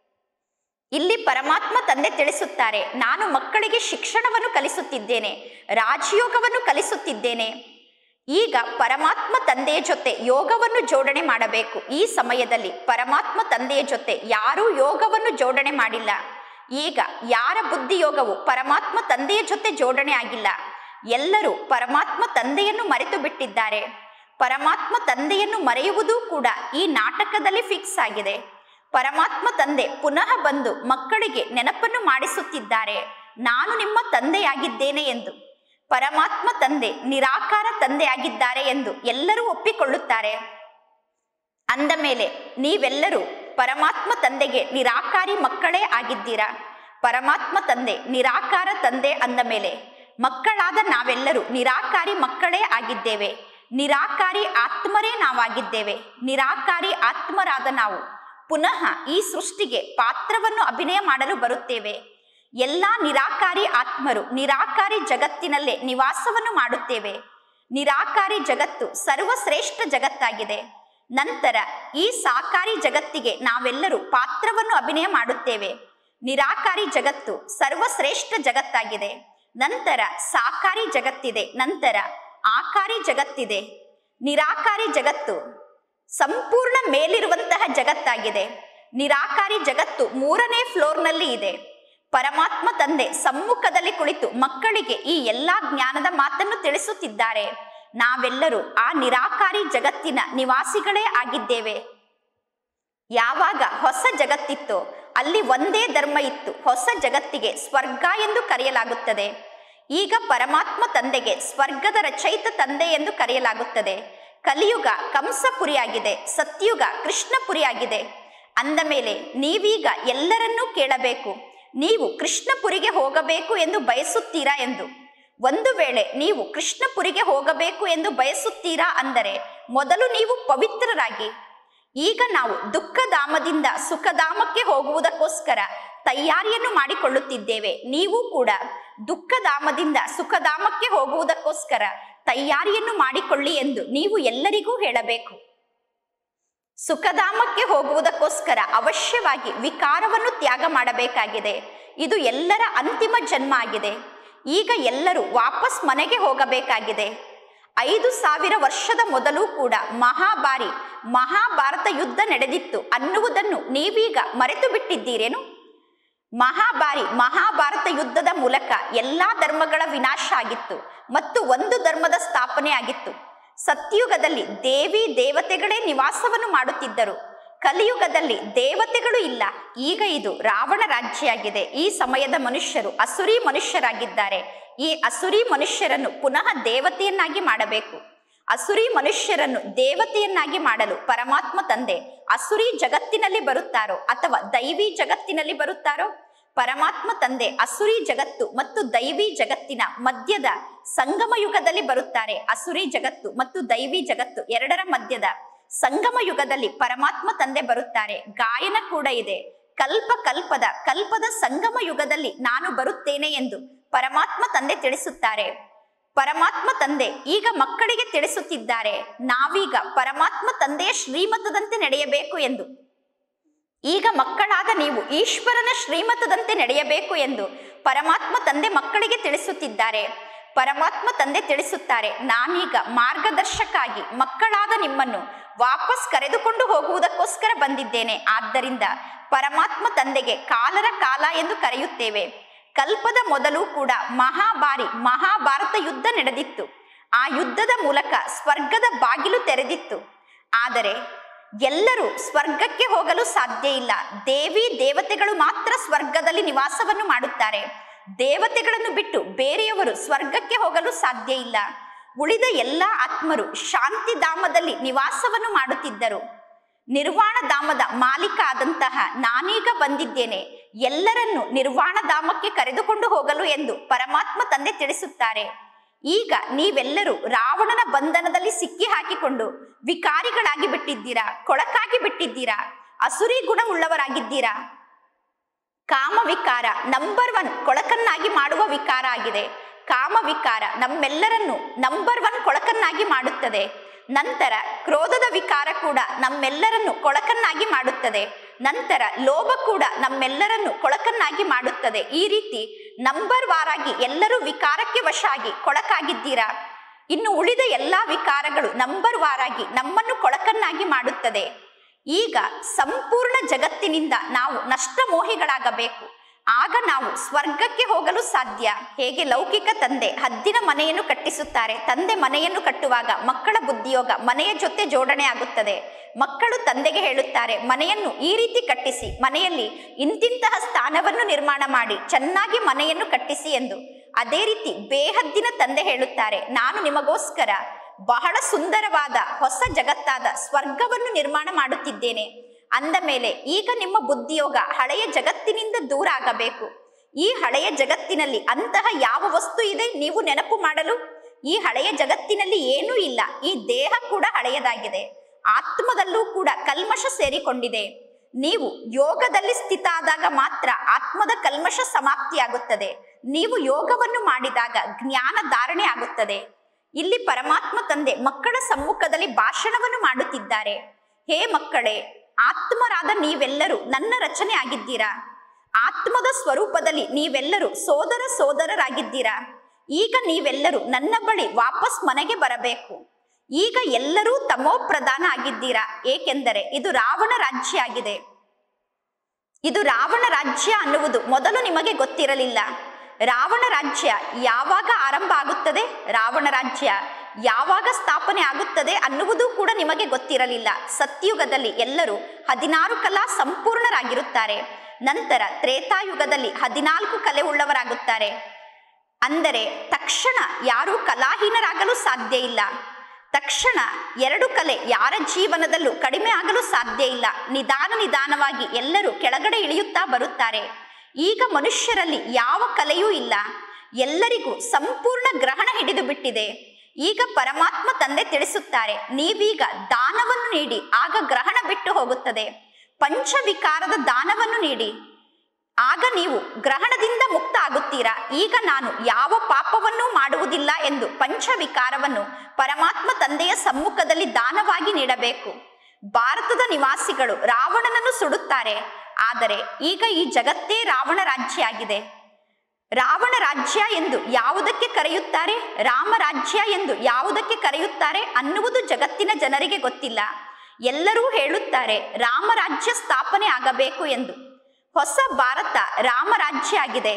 Speaker 1: ಇಲ್ಲಿ ಪರಮಾತ್ಮ ತಂದೆ ತಿಳಿಸುತ್ತಾರೆ ನಾನು ಮಕ್ಕಳಿಗೆ ಶಿಕ್ಷಣವನ್ನು ಕಲಿಸುತ್ತಿದ್ದೇನೆ ರಾಜಯೋಗವನ್ನು ಕಲಿಸುತ್ತಿದ್ದೇನೆ ಈಗ ಪರಮಾತ್ಮ ತಂದೆಯ ಜೊತೆ ಯೋಗವನ್ನು ಜೋಡಣೆ ಮಾಡಬೇಕು ಈ ಸಮಯದಲ್ಲಿ ಪರಮಾತ್ಮ ತಂದೆಯ ಜೊತೆ ಯಾರೂ ಯೋಗವನ್ನು ಜೋಡಣೆ ಮಾಡಿಲ್ಲ ಈಗ ಯಾರ ಬುದ್ಧಿ ಯೋಗವು ಪರಮಾತ್ಮ ತಂದೆಯ ಜೊತೆ ಜೋಡಣೆ ಆಗಿಲ್ಲ ಎಲ್ಲರೂ ಪರಮಾತ್ಮ ತಂದೆಯನ್ನು ಮರೆತು ಬಿಟ್ಟಿದ್ದಾರೆ ಪರಮಾತ್ಮ ತಂದೆಯನ್ನು ಮರೆಯುವುದೂ ಕೂಡ ಈ ನಾಟಕದಲ್ಲಿ ಫಿಕ್ಸ್ ಆಗಿದೆ ಪರಮಾತ್ಮ ತಂದೆ ಪುನಃ ಬಂದು ಮಕ್ಕಳಿಗೆ ನೆನಪನ್ನು ಮಾಡಿಸುತ್ತಿದ್ದಾರೆ ನಾನು ನಿಮ್ಮ ತಂದೆಯಾಗಿದ್ದೇನೆ ಎಂದು ಪರಮಾತ್ಮ ತಂದೆ ನಿರಾಕಾರ ತಂದೆಯಾಗಿದ್ದಾರೆ ಎಂದು ಎಲ್ಲರೂ ಒಪ್ಪಿಕೊಳ್ಳುತ್ತಾರೆ ಅಂದ ಮೇಲೆ ನೀವೆಲ್ಲರೂ ಪರಮಾತ್ಮ ತಂದೆಗೆ ನಿರಾಕಾರಿ ಮಕ್ಕಳೇ ಆಗಿದ್ದೀರಾ ಪರಮಾತ್ಮ ತಂದೆ ನಿರಾಕಾರ ತಂದೆ ಅಂದ ಮೇಲೆ ಮಕ್ಕಳಾದ ನಾವೆಲ್ಲರೂ ನಿರಾಕಾರಿ ಮಕ್ಕಳೇ ಆಗಿದ್ದೇವೆ ನಿರಾಕಾರಿ ಆತ್ಮರೇ ನಾವಾಗಿದ್ದೇವೆ ನಿರಾಕಾರಿ ಆತ್ಮರಾದ ನಾವು ಪುನಃ ಈ ಸೃಷ್ಟಿಗೆ ಪಾತ್ರವನ್ನು ಅಭಿನಯ ಮಾಡಲು ಬರುತ್ತೇವೆ ಎಲ್ಲಾ ನಿರಾಕಾರಿ ಆತ್ಮರು ನಿರಾಕಾರಿ ಜಗತ್ತಿನಲ್ಲೇ ನಿವಾಸವನ್ನು ಮಾಡುತ್ತೇವೆ ನಿರಾಕಾರಿ ಜಗತ್ತು ಸರ್ವಶ್ರೇಷ್ಠ ಜಗತ್ತಾಗಿದೆ ನಂತರ ಈ ಸಾಕಾರಿ ಜಗತ್ತಿಗೆ ನಾವೆಲ್ಲರೂ ಪಾತ್ರವನ್ನು ಅಭಿನಯ ಮಾಡುತ್ತೇವೆ ನಿರಾಕಾರಿ ಜಗತ್ತು ಸರ್ವಶ್ರೇಷ್ಠ ಜಗತ್ತಾಗಿದೆ ನಂತರ ಸಾಕಾರಿ ಜಗತ್ತಿದೆ ನಂತರ ಆಕಾರಿ ಜಗತ್ತಿದೆ ನಿರಾಕಾರಿ ಜಗತ್ತು ಸಂಪೂರ್ಣ ಮೇಲಿರುವಂತಹ ಜಗತ್ತಾಗಿದೆ ನಿರಾಕಾರಿ ಜಗತ್ತು ಮೂರನೇ ಫ್ಲೋರ್ನಲ್ಲಿ ಇದೆ ಪರಮಾತ್ಮ ತಂದೆ ಸಮ್ಮುಖದಲ್ಲಿ ಕುಳಿತು ಮಕ್ಕಳಿಗೆ ಈ ಎಲ್ಲಾ ಜ್ಞಾನದ ಮಾತನ್ನು ತಿಳಿಸುತ್ತಿದ್ದಾರೆ ನಾವೆಲ್ಲರೂ ಆ ನಿರಾಕಾರಿ ಜಗತ್ತಿನ ನಿವಾಸಿಗಳೇ ಆಗಿದ್ದೇವೆ ಯಾವಾಗ ಹೊಸ ಜಗತ್ತಿತ್ತೋ ಅಲ್ಲಿ ಒಂದೇ ಧರ್ಮ ಇತ್ತು ಹೊಸ ಜಗತ್ತಿಗೆ ಸ್ವರ್ಗ ಎಂದು ಕರೆಯಲಾಗುತ್ತದೆ ಈಗ ಪರಮಾತ್ಮ ತಂದೆಗೆ ಸ್ವರ್ಗದ ರಚಯಿತ ತಂದೆ ಎಂದು ಕರೆಯಲಾಗುತ್ತದೆ ಕಲಿಯುಗ ಕಂಸಪುರಿಯಾಗಿದೆ ಸತ್ಯುಗ ಕೃಷ್ಣಪುರಿಯಾಗಿದೆ ಅಂದ ಮೇಲೆ ನೀವೀಗ ಎಲ್ಲರನ್ನೂ ಕೇಳಬೇಕು ನೀವು ಕೃಷ್ಣಪುರಿಗೆ ಹೋಗಬೇಕು ಎಂದು ಬಯಸುತ್ತೀರಾ ಎಂದು ಒಂದು ವೇಳೆ ನೀವು ಕೃಷ್ಣಪುರಿಗೆ ಹೋಗಬೇಕು ಎಂದು ಬಯಸುತ್ತೀರಾ ಅಂದರೆ ಮೊದಲು ನೀವು ಪವಿತ್ರರಾಗಿ ಈಗ ನಾವು ದುಃಖಧಾಮದಿಂದ ಸುಖಧಾಮಕ್ಕೆ ಹೋಗುವುದಕ್ಕೋಸ್ಕರ ತಯಾರಿಯನ್ನು ಮಾಡಿಕೊಳ್ಳುತ್ತಿದ್ದೇವೆ ನೀವು ಕೂಡ ದುಃಖಧಾಮದಿಂದ ಸುಖಧಾಮಕ್ಕೆ ಹೋಗುವುದಕ್ಕೋಸ್ಕರ ತಯಾರಿಯನ್ನು ಮಾಡಿಕೊಳ್ಳಿ ಎಂದು ನೀವು ಎಲ್ಲರಿಗೂ ಹೇಳಬೇಕು ಸುಖಧಾಮಕ್ಕೆ ಹೋಗುವುದಕ್ಕೋಸ್ಕರ ಅವಶ್ಯವಾಗಿ ವಿಕಾರವನ್ನು ತ್ಯಾಗ ಮಾಡಬೇಕಾಗಿದೆ ಇದು ಎಲ್ಲರ ಅಂತಿಮ ಜನ್ಮ ಆಗಿದೆ ಈಗ ಎಲ್ಲರೂ ವಾಪಸ್ ಮನೆಗೆ ಹೋಗಬೇಕಾಗಿದೆ ಐದು ಸಾವಿರ ವರ್ಷದ ಮೊದಲು ಕೂಡ ಮಹಾಭಾರಿ ಮಹಾಭಾರತ ಯುದ್ಧ ನಡೆದಿತ್ತು ಅನ್ನುವುದನ್ನು ನೀವೀಗ ಮರೆತು ಬಿಟ್ಟಿದ್ದೀರೇನು ಮಹಾಭಾರಿ ಮಹಾಭಾರತ ಯುದ್ಧದ ಮೂಲಕ ಎಲ್ಲಾ ಧರ್ಮಗಳ ವಿನಾಶ ಆಗಿತ್ತು ಮತ್ತು ಒಂದು ಧರ್ಮದ ಸ್ಥಾಪನೆ ಆಗಿತ್ತು ಸತ್ಯುಗದಲ್ಲಿ ದೇವಿ ದೇವತೆಗಳೇ ನಿವಾಸವನ್ನು ಮಾಡುತ್ತಿದ್ದರು ಕಲಿಯುಗದಲ್ಲಿ ದೇವತೆಗಳು ಇಲ್ಲ ಈಗ ಇದು ರಾವಣ ರಾಜ್ಯ ಆಗಿದೆ ಈ ಸಮಯದ ಮನುಷ್ಯರು ಅಸುರಿ ಮನುಷ್ಯರಾಗಿದ್ದಾರೆ ಈ ಅಸುರಿ ಮನುಷ್ಯರನ್ನು ಪುನಃ ದೇವತೆಯನ್ನಾಗಿ ಮಾಡಬೇಕು ಅಸುರಿ ಮನುಷ್ಯರನ್ನು ದೇವತೆಯನ್ನಾಗಿ ಮಾಡಲು ಪರಮಾತ್ಮ ತಂದೆ ಅಸುರಿ ಜಗತ್ತಿನಲ್ಲಿ ಬರುತ್ತಾರೋ ಅಥವಾ ದೈವಿ ಜಗತ್ತಿನಲ್ಲಿ ಬರುತ್ತಾರೋ ಪರಮಾತ್ಮ ತಂದೆ ಅಸುರಿ ಜಗತ್ತು ಮತ್ತು ದೈವಿ ಜಗತ್ತಿನ ಮಧ್ಯದ ಸಂಗಮ ಯುಗದಲ್ಲಿ ಬರುತ್ತಾರೆ ಅಸುರಿ ಜಗತ್ತು ಮತ್ತು ದೈವಿ ಜಗತ್ತು ಎರಡರ ಮಧ್ಯದ ಸಂಗಮ ಯುಗದಲ್ಲಿ ಪರಮಾತ್ಮ ತಂದೆ ಬರುತ್ತಾರೆ ಗಾಯನ ಕೂಡ ಇದೆ ಕಲ್ಪ ಕಲ್ಪದ ಕಲ್ಪದ ಸಂಗಮ ಯುಗದಲ್ಲಿ ನಾನು ಬರುತ್ತೇನೆ ಎಂದು ಪರಮಾತ್ಮ ತಂದೆ ತಿಳಿಸುತ್ತಾರೆ ಪರಮಾತ್ಮ ತಂದೆ ಈಗ ಮಕ್ಕಳಿಗೆ ತಿಳಿಸುತ್ತಿದ್ದಾರೆ ನಾವೀಗ ಪರಮಾತ್ಮ ತಂದೆಯ ಶ್ರೀಮತದಂತೆ ನಡೆಯಬೇಕು ಎಂದು ಈಗ ಮಕ್ಕಳಾದ ನೀವು ಈಶ್ವರನ ಶ್ರೀಮತದಂತೆ ನಡೆಯಬೇಕು ಎಂದು ಪರಮಾತ್ಮ ತಂದೆ ಮಕ್ಕಳಿಗೆ ತಿಳಿಸುತ್ತಿದ್ದಾರೆ ಪರಮಾತ್ಮ ತಂದೆ ತಿಳಿಸುತ್ತಾರೆ ನಾನೀಗ ಮಾರ್ಗದರ್ಶಕಾಗಿ ಮಕ್ಕಳಾದ ನಿಮ್ಮನ್ನು ವಾಪಸ್ ಕರೆದುಕೊಂಡು ಹೋಗುವುದಕ್ಕೋಸ್ಕರ ಬಂದಿದ್ದೇನೆ ಆದ್ದರಿಂದ ಪರಮಾತ್ಮ ತಂದೆಗೆ ಕಾಲರ ಕಾಲ ಎಂದು ಕರೆಯುತ್ತೇವೆ ಕಲ್ಪದ ಮೊದಲು ಕೂಡ ಮಹಾಭಾರಿ ಮಹಾಭಾರತ ಯುದ್ಧ ನಡೆದಿತ್ತು ಆ ಯುದ್ಧದ ಮೂಲಕ ಸ್ವರ್ಗದ ಬಾಗಿಲು ತೆರೆದಿತ್ತು ಆದರೆ ಎಲ್ಲರೂ ಸ್ವರ್ಗಕ್ಕೆ ಹೋಗಲು ಸಾಧ್ಯ ಇಲ್ಲ ದೇವಿ ದೇವತೆಗಳು ಮಾತ್ರ ಸ್ವರ್ಗದಲ್ಲಿ ನಿವಾಸವನ್ನು ಮಾಡುತ್ತಾರೆ ದೇವತೆಗಳನ್ನು ಬಿಟ್ಟು ಬೇರೆಯವರು ಸ್ವರ್ಗಕ್ಕೆ ಹೋಗಲು ಸಾಧ್ಯ ಇಲ್ಲ ಉಳಿದ ಎಲ್ಲ ಆತ್ಮರು ಶಾಂತಿಧಾಮದಲ್ಲಿ ನಿವಾಸವನ್ನು ಮಾಡುತ್ತಿದ್ದರು ನಿರ್ವಾಣ ಧಾಮದ ಮಾಲೀಕ ಆದಂತಹ ನಾನೀಗ ಬಂದಿದ್ದೇನೆ ಎಲ್ಲರನ್ನು ನಿರ್ವಾಣ ಧಾಮಕ್ಕೆ ಕರೆದುಕೊಂಡು ಹೋಗಲು ಎಂದು ಪರಮಾತ್ಮ ತಂದೆ ತಿಳಿಸುತ್ತಾರೆ ಈಗ ನೀವೆಲ್ಲರೂ ರಾವಣನ ಬಂಧನದಲ್ಲಿ ಸಿಕ್ಕಿ ಹಾಕಿಕೊಂಡು ವಿಕಾರಿಗಳಾಗಿ ಬಿಟ್ಟಿದ್ದೀರಾ ಕೊಳಕಾಗಿ ಬಿಟ್ಟಿದ್ದೀರಾ ಅಸುರಿ ಗುಣ ಉಳ್ಳವರಾಗಿದ್ದೀರಾ ಕಾಮ ವಿಕಾರ ನಂಬರ್ ಒನ್ ಕೊಳಕನ್ನಾಗಿ ಮಾಡುವ ವಿಕಾರ ಆಗಿದೆ ಕಾಮ ವಿಕಾರ ನಮ್ಮೆಲ್ಲರನ್ನು ನಂಬರ್ ಒನ್ ಕೊಳಕನ್ನಾಗಿ ಮಾಡುತ್ತದೆ ನಂತರ ಕ್ರೋಧದ ವಿಕಾರ ಕೂಡ ನಮ್ಮೆಲ್ಲರನ್ನು ಕೊಳಕನ್ನಾಗಿ ಮಾಡುತ್ತದೆ ನಂತರ ಲೋಭ ಕೂಡ ನಮ್ಮೆಲ್ಲರನ್ನು ಕೊಳಕನ್ನಾಗಿ ಮಾಡುತ್ತದೆ ಈ ರೀತಿ ನಂಬರ್ ವಾರಾಗಿ ಎಲ್ಲರೂ ವಿಕಾರಕ್ಕೆ ವಶ ಆಗಿ ಕೊಳಕಾಗಿದ್ದೀರಾ ಇನ್ನು ಉಳಿದ ಎಲ್ಲಾ ವಿಕಾರಗಳು ನಂಬರ್ ವಾರಾಗಿ ನಮ್ಮನ್ನು ಕೊಳಕನ್ನಾಗಿ ಮಾಡುತ್ತದೆ ಈಗ ಸಂಪೂರ್ಣ ಜಗತ್ತಿನಿಂದ ನಾವು ನಷ್ಟಮೋಹಿಗಳಾಗಬೇಕು ಆಗ ನಾವು ಸ್ವರ್ಗಕ್ಕೆ ಹೋಗಲು ಸಾಧ್ಯ ಹೇಗೆ ಲೌಕಿಕ ತಂದೆ ಹದ್ದಿನ ಮನೆಯನ್ನು ಕಟ್ಟಿಸುತ್ತಾರೆ ತಂದೆ ಮನೆಯನ್ನು ಕಟ್ಟುವಾಗ ಮಕ್ಕಳ ಬುದ್ಧಿಯೋಗ ಮನೆಯ ಜೊತೆ ಜೋಡಣೆ ಆಗುತ್ತದೆ ಮಕ್ಕಳು ತಂದೆಗೆ ಹೇಳುತ್ತಾರೆ ಮನೆಯನ್ನು ಈ ರೀತಿ ಕಟ್ಟಿಸಿ ಮನೆಯಲ್ಲಿ ಇಂತಿಂತಹ ಸ್ಥಾನವನ್ನು ನಿರ್ಮಾಣ ಮಾಡಿ ಚೆನ್ನಾಗಿ ಮನೆಯನ್ನು ಕಟ್ಟಿಸಿ ಎಂದು ಅದೇ ರೀತಿ ಬೇಹದ್ದಿನ ತಂದೆ ಹೇಳುತ್ತಾರೆ ನಾನು ನಿಮಗೋಸ್ಕರ ಬಹಳ ಸುಂದರವಾದ ಹೊಸ ಜಗತ್ತಾದ ಸ್ವರ್ಗವನ್ನು ನಿರ್ಮಾಣ ಮಾಡುತ್ತಿದ್ದೇನೆ ಅಂದ ಮೇಲೆ ಈಗ ನಿಮ್ಮ ಬುದ್ಧಿಯೋಗ ಹಳೆಯ ಜಗತ್ತಿನಿಂದ ದೂರ ಆಗಬೇಕು ಈ ಹಳೆಯ ಜಗತ್ತಿನಲ್ಲಿ ಅಂತಹ ಯಾವ ವಸ್ತು ಇದೆ ನೀವು ನೆನಪು ಮಾಡಲು ಈ ಹಳೆಯ ಜಗತ್ತಿನಲ್ಲಿ ಏನೂ ಇಲ್ಲ ಈ ದೇಹ ಕೂಡ ಹಳೆಯದಾಗಿದೆ ಆತ್ಮದಲ್ಲೂ ಕೂಡ ಕಲ್ಮಶ ಸೇರಿಕೊಂಡಿದೆ ನೀವು ಯೋಗದಲ್ಲಿ ಸ್ಥಿತ ಆದಾಗ ಮಾತ್ರ ಆತ್ಮದ ಕಲ್ಮಶ ಸಮಾಪ್ತಿಯಾಗುತ್ತದೆ ನೀವು ಯೋಗವನ್ನು ಮಾಡಿದಾಗ ಜ್ಞಾನ ಧಾರಣೆ ಆಗುತ್ತದೆ ಇಲ್ಲಿ ಪರಮಾತ್ಮ ತಂದೆ ಮಕ್ಕಳ ಸಮ್ಮುಖದಲ್ಲಿ ಭಾಷಣವನ್ನು ಮಾಡುತ್ತಿದ್ದಾರೆ ಹೇ ಮಕ್ಕಳೇ ಆತ್ಮರಾದ ನೀವೆಲ್ಲರೂ ನನ್ನ ರಚನೆ ಆಗಿದ್ದೀರಾ ಆತ್ಮದ ಸ್ವರೂಪದಲ್ಲಿ ನೀವೆಲ್ಲರೂ ಸೋದರ ಸೋದರರಾಗಿದ್ದೀರಾ ಈಗ ನೀವೆಲ್ಲರೂ ನನ್ನ ಬಳಿ ವಾಪಸ್ ಮನೆಗೆ ಬರಬೇಕು ಈಗ ಎಲ್ಲರೂ ತಮೋ ಪ್ರಧಾನ ಆಗಿದ್ದೀರಾ ಏಕೆಂದರೆ ಇದು ರಾವಣ ರಾಜ್ಯ ಆಗಿದೆ ಇದು ರಾವಣ ರಾಜ್ಯ ಅನ್ನುವುದು ಮೊದಲು ನಿಮಗೆ ಗೊತ್ತಿರಲಿಲ್ಲ ರಾವಣ ರಾಜ್ಯ ಯಾವಾಗ ಆರಂಭ ಆಗುತ್ತದೆ ರಾವಣ ರಾಜ್ಯ ಯಾವಾಗ ಸ್ಥಾಪನೆ ಆಗುತ್ತದೆ ಅನ್ನುವುದು ಕೂಡ ನಿಮಗೆ ಗೊತ್ತಿರಲಿಲ್ಲ ಸತ್ಯುಗದಲ್ಲಿ ಎಲ್ಲರೂ ಹದಿನಾರು ಕಲಾ ಸಂಪೂರ್ಣರಾಗಿರುತ್ತಾರೆ ನಂತರ ತ್ರೇತಾಯುಗದಲ್ಲಿ ಹದಿನಾಲ್ಕು ಕಲೆ ಉಳ್ಳವರಾಗುತ್ತಾರೆ ಅಂದರೆ ತಕ್ಷಣ ಯಾರೂ ಕಲಾಹೀನರಾಗಲು ಸಾಧ್ಯ ಇಲ್ಲ ತಕ್ಷಣ ಎರಡು ಕಲೆ ಯಾರ ಜೀವನದಲ್ಲೂ ಕಡಿಮೆ ಆಗಲು ಸಾಧ್ಯ ಇಲ್ಲ ನಿಧಾನ ನಿಧಾನವಾಗಿ ಎಲ್ಲರೂ ಕೆಳಗಡೆ ಇಳಿಯುತ್ತಾ ಬರುತ್ತಾರೆ ಈಗ ಮನುಷ್ಯರಲ್ಲಿ ಯಾವ ಕಲೆಯೂ ಇಲ್ಲ ಎಲ್ಲರಿಗೂ ಸಂಪೂರ್ಣ ಗ್ರಹಣ ಹಿಡಿದು ಬಿಟ್ಟಿದೆ ಈಗ ಪರಮಾತ್ಮ ತಂದೆ ತಿಳಿಸುತ್ತಾರೆ ನೀವೀಗ ದಾನವನ್ನು ನೀಡಿ ಆಗ ಗ್ರಹಣ ಬಿಟ್ಟು ಹೋಗುತ್ತದೆ ಪಂಚವಿಕಾರದ ದಾನವನ್ನು ನೀಡಿ ಆಗ ನೀವು ಗ್ರಹಣದಿಂದ ಮುಕ್ತ ಆಗುತ್ತೀರಾ ಈಗ ನಾನು ಯಾವ ಪಾಪವನ್ನೂ ಮಾಡುವುದಿಲ್ಲ ಎಂದು ಪಂಚವಿಕಾರವನ್ನು ಪರಮಾತ್ಮ ತಂದೆಯ ಸಮ್ಮುಖದಲ್ಲಿ ದಾನವಾಗಿ ನೀಡಬೇಕು ಭಾರತದ ನಿವಾಸಿಗಳು ರಾವಣನನ್ನು ಸುಡುತ್ತಾರೆ ಆದರೆ ಈಗ ಈ ಜಗತ್ತೇ ರಾವಣ ರಾಜ್ಯ ಆಗಿದೆ ರಾವಣ ರಾಜ್ಯ ಎಂದು ಯಾವುದಕ್ಕೆ ಕರೆಯುತ್ತಾರೆ ರಾಮ ರಾಜ್ಯ ಎಂದು ಯಾವುದಕ್ಕೆ ಕರೆಯುತ್ತಾರೆ ಅನ್ನುವುದು ಜಗತ್ತಿನ ಜನರಿಗೆ ಗೊತ್ತಿಲ್ಲ ಎಲ್ಲರೂ ಹೇಳುತ್ತಾರೆ ರಾಮ ರಾಜ್ಯ ಸ್ಥಾಪನೆ ಆಗಬೇಕು ಎಂದು ಹೊಸ ಭಾರತ ರಾಮ ರಾಜ್ಯ ಆಗಿದೆ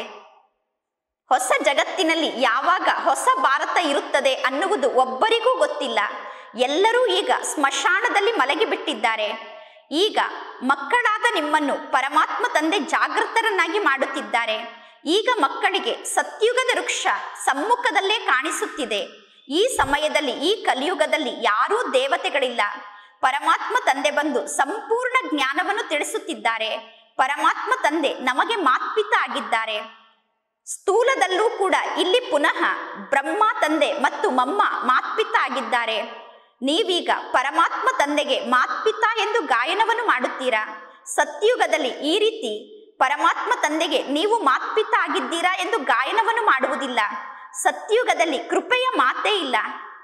Speaker 1: ಹೊಸ ಜಗತ್ತಿನಲ್ಲಿ ಯಾವಾಗ ಹೊಸ ಭಾರತ ಇರುತ್ತದೆ ಅನ್ನುವುದು ಒಬ್ಬರಿಗೂ ಗೊತ್ತಿಲ್ಲ ಎಲ್ಲರೂ ಈಗ ಸ್ಮಶಾನದಲ್ಲಿ ಮಲಗಿ ಬಿಟ್ಟಿದ್ದಾರೆ ಈಗ ಮಕ್ಕಳಾದ ನಿಮ್ಮನ್ನು ಪರಮಾತ್ಮ ತಂದೆ ಜಾಗೃತರನ್ನಾಗಿ ಮಾಡುತ್ತಿದ್ದಾರೆ ಈಗ ಮಕ್ಕಳಿಗೆ ಸತ್ಯುಗದ ವೃಕ್ಷ ಸಮ್ಮುಖದಲ್ಲೇ ಕಾಣಿಸುತ್ತಿದೆ ಈ ಸಮಯದಲ್ಲಿ ಈ ಕಲಿಯುಗದಲ್ಲಿ ಯಾರೂ ದೇವತೆಗಳಿಲ್ಲ ಪರಮಾತ್ಮ ತಂದೆ ಬಂದು ಸಂಪೂರ್ಣ ಜ್ಞಾನವನ್ನು ತಿಳಿಸುತ್ತಿದ್ದಾರೆ ಪರಮಾತ್ಮ ತಂದೆ ನಮಗೆ ಮಾತ್ಪಿತ ಆಗಿದ್ದಾರೆ ಸ್ಥೂಲದಲ್ಲೂ ಕೂಡ ಇಲ್ಲಿ ಪುನಃ ಬ್ರಹ್ಮ ತಂದೆ ಮತ್ತು ಮಮ್ಮ ಮಾತ್ಪಿತ ಆಗಿದ್ದಾರೆ ನೀವೀಗ ಪರಮಾತ್ಮ ತಂದೆಗೆ ಮಾತ್ಪಿತ ಎಂದು ಗಾಯನವನ್ನು ಮಾಡುತ್ತೀರಾ ಸತ್ಯುಗದಲ್ಲಿ ಈ ರೀತಿ ಪರಮಾತ್ಮ ತಂದೆಗೆ ನೀವು ಮಾತ್ಪಿತ ಆಗಿದ್ದೀರಾ ಎಂದು ಗಾಯನವನ್ನು ಮಾಡುವುದಿಲ್ಲ ಸತ್ಯುಗದಲ್ಲಿ ಕೃಪೆಯ ಮಾತೇ ಇಲ್ಲ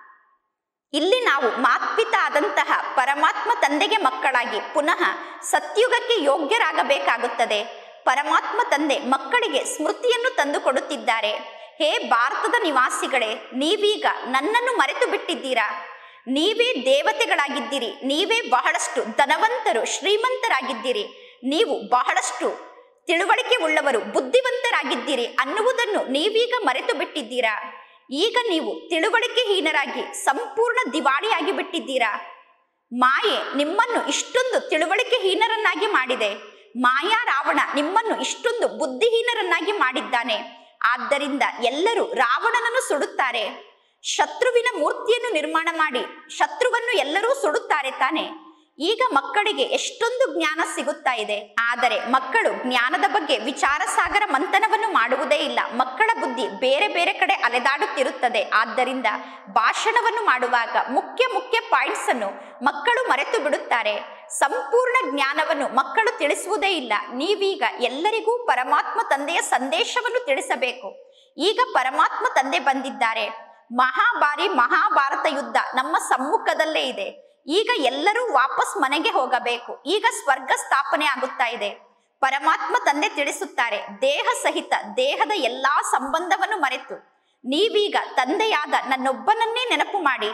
Speaker 1: ಇಲ್ಲಿ ನಾವು ಮಾತ್ಪಿತ ಆದಂತಹ ಪರಮಾತ್ಮ ತಂದೆಗೆ ಮಕ್ಕಳಾಗಿ ಪುನಃ ಸತ್ಯುಗಕ್ಕೆ ಯೋಗ್ಯರಾಗಬೇಕಾಗುತ್ತದೆ ಪರಮಾತ್ಮ ತಂದೆ ಮಕ್ಕಳಿಗೆ ಸ್ಮೃತಿಯನ್ನು ತಂದು ಕೊಡುತ್ತಿದ್ದಾರೆ ಹೇ ಭಾರತದ ನಿವಾಸಿಗಳೇ ನೀವೀಗ ನನ್ನನ್ನು ಮರೆತು ಬಿಟ್ಟಿದ್ದೀರಾ ನೀವೇ ದೇವತೆಗಳಾಗಿದ್ದೀರಿ ನೀವೇ ಬಹಳಷ್ಟು ಧನವಂತರು ಶ್ರೀಮಂತರಾಗಿದ್ದೀರಿ ನೀವು ಬಹಳಷ್ಟು ತಿಳುವಳಿಕೆ ಉಳ್ಳವರು ಬುದ್ಧಿವಂತರಾಗಿದ್ದೀರಿ ಅನ್ನುವುದನ್ನು ನೀವೀಗ ಮರೆತು ಬಿಟ್ಟಿದ್ದೀರಾ ಈಗ ನೀವು ತಿಳುವಳಿಕೆಹೀನರಾಗಿ ಸಂಪೂರ್ಣ ದಿವಾಳಿಯಾಗಿ ಬಿಟ್ಟಿದ್ದೀರಾ ಮಾಯೆ ನಿಮ್ಮನ್ನು ಇಷ್ಟೊಂದು ತಿಳುವಳಿಕೆಹೀನರನ್ನಾಗಿ ಮಾಡಿದೆ ಮಾಯಾ ರಾವಣ ನಿಮ್ಮನ್ನು ಇಷ್ಟೊಂದು ಬುದ್ಧಿಹೀನರನ್ನಾಗಿ ಮಾಡಿದ್ದಾನೆ ಆದ್ದರಿಂದ ಎಲ್ಲರೂ ರಾವಣನನ್ನು ಸುಡುತ್ತಾರೆ ಶತ್ರುವಿನ ಮೂರ್ತಿಯನ್ನು ನಿರ್ಮಾಣ ಮಾಡಿ ಶತ್ರುವನ್ನು ಎಲ್ಲರೂ ಸುಡುತ್ತಾರೆ ತಾನೆ ಈಗ ಮಕ್ಕಳಿಗೆ ಎಷ್ಟೊಂದು ಜ್ಞಾನ ಸಿಗುತ್ತಾ ಇದೆ ಆದರೆ ಮಕ್ಕಳು ಜ್ಞಾನದ ಬಗ್ಗೆ ವಿಚಾರ ಸಾಗರ ಮಂಥನವನ್ನು ಮಾಡುವುದೇ ಇಲ್ಲ ಮಕ್ಕಳ ಬುದ್ಧಿ ಬೇರೆ ಬೇರೆ ಕಡೆ ಅಲೆದಾಡುತ್ತಿರುತ್ತದೆ ಆದ್ದರಿಂದ ಭಾಷಣವನ್ನು ಮಾಡುವಾಗ ಮುಖ್ಯ ಮುಖ್ಯ ಪಾಯಿಂಟ್ಸ್ ಅನ್ನು ಮಕ್ಕಳು ಮರೆತು ಬಿಡುತ್ತಾರೆ ಸಂಪೂರ್ಣ ಜ್ಞಾನವನ್ನು ಮಕ್ಕಳು ತಿಳಿಸುವುದೇ ಇಲ್ಲ ನೀವೀಗ ಎಲ್ಲರಿಗೂ ಪರಮಾತ್ಮ ತಂದೆಯ ಸಂದೇಶವನ್ನು ತಿಳಿಸಬೇಕು ಈಗ ಪರಮಾತ್ಮ ತಂದೆ ಬಂದಿದ್ದಾರೆ ಮಹಾಭಾರಿ ಮಹಾಭಾರತ ಯುದ್ಧ ನಮ್ಮ ಸಮ್ಮುಖದಲ್ಲೇ ಇದೆ ಈಗ ಎಲ್ಲರೂ ವಾಪಸ್ ಮನೆಗೆ ಹೋಗಬೇಕು ಈಗ ಸ್ವರ್ಗ ಸ್ಥಾಪನೆ ಆಗುತ್ತಾ ಇದೆ ಪರಮಾತ್ಮ ತಂದೆ ತಿಳಿಸುತ್ತಾರೆ ದೇಹ ಸಹಿತ ದೇಹದ ಎಲ್ಲಾ ಸಂಬಂಧವನ್ನು ಮರೆತು ನೀವೀಗ ತಂದೆಯಾದ ನನ್ನೊಬ್ಬನನ್ನೇ ನೆನಪು ಮಾಡಿ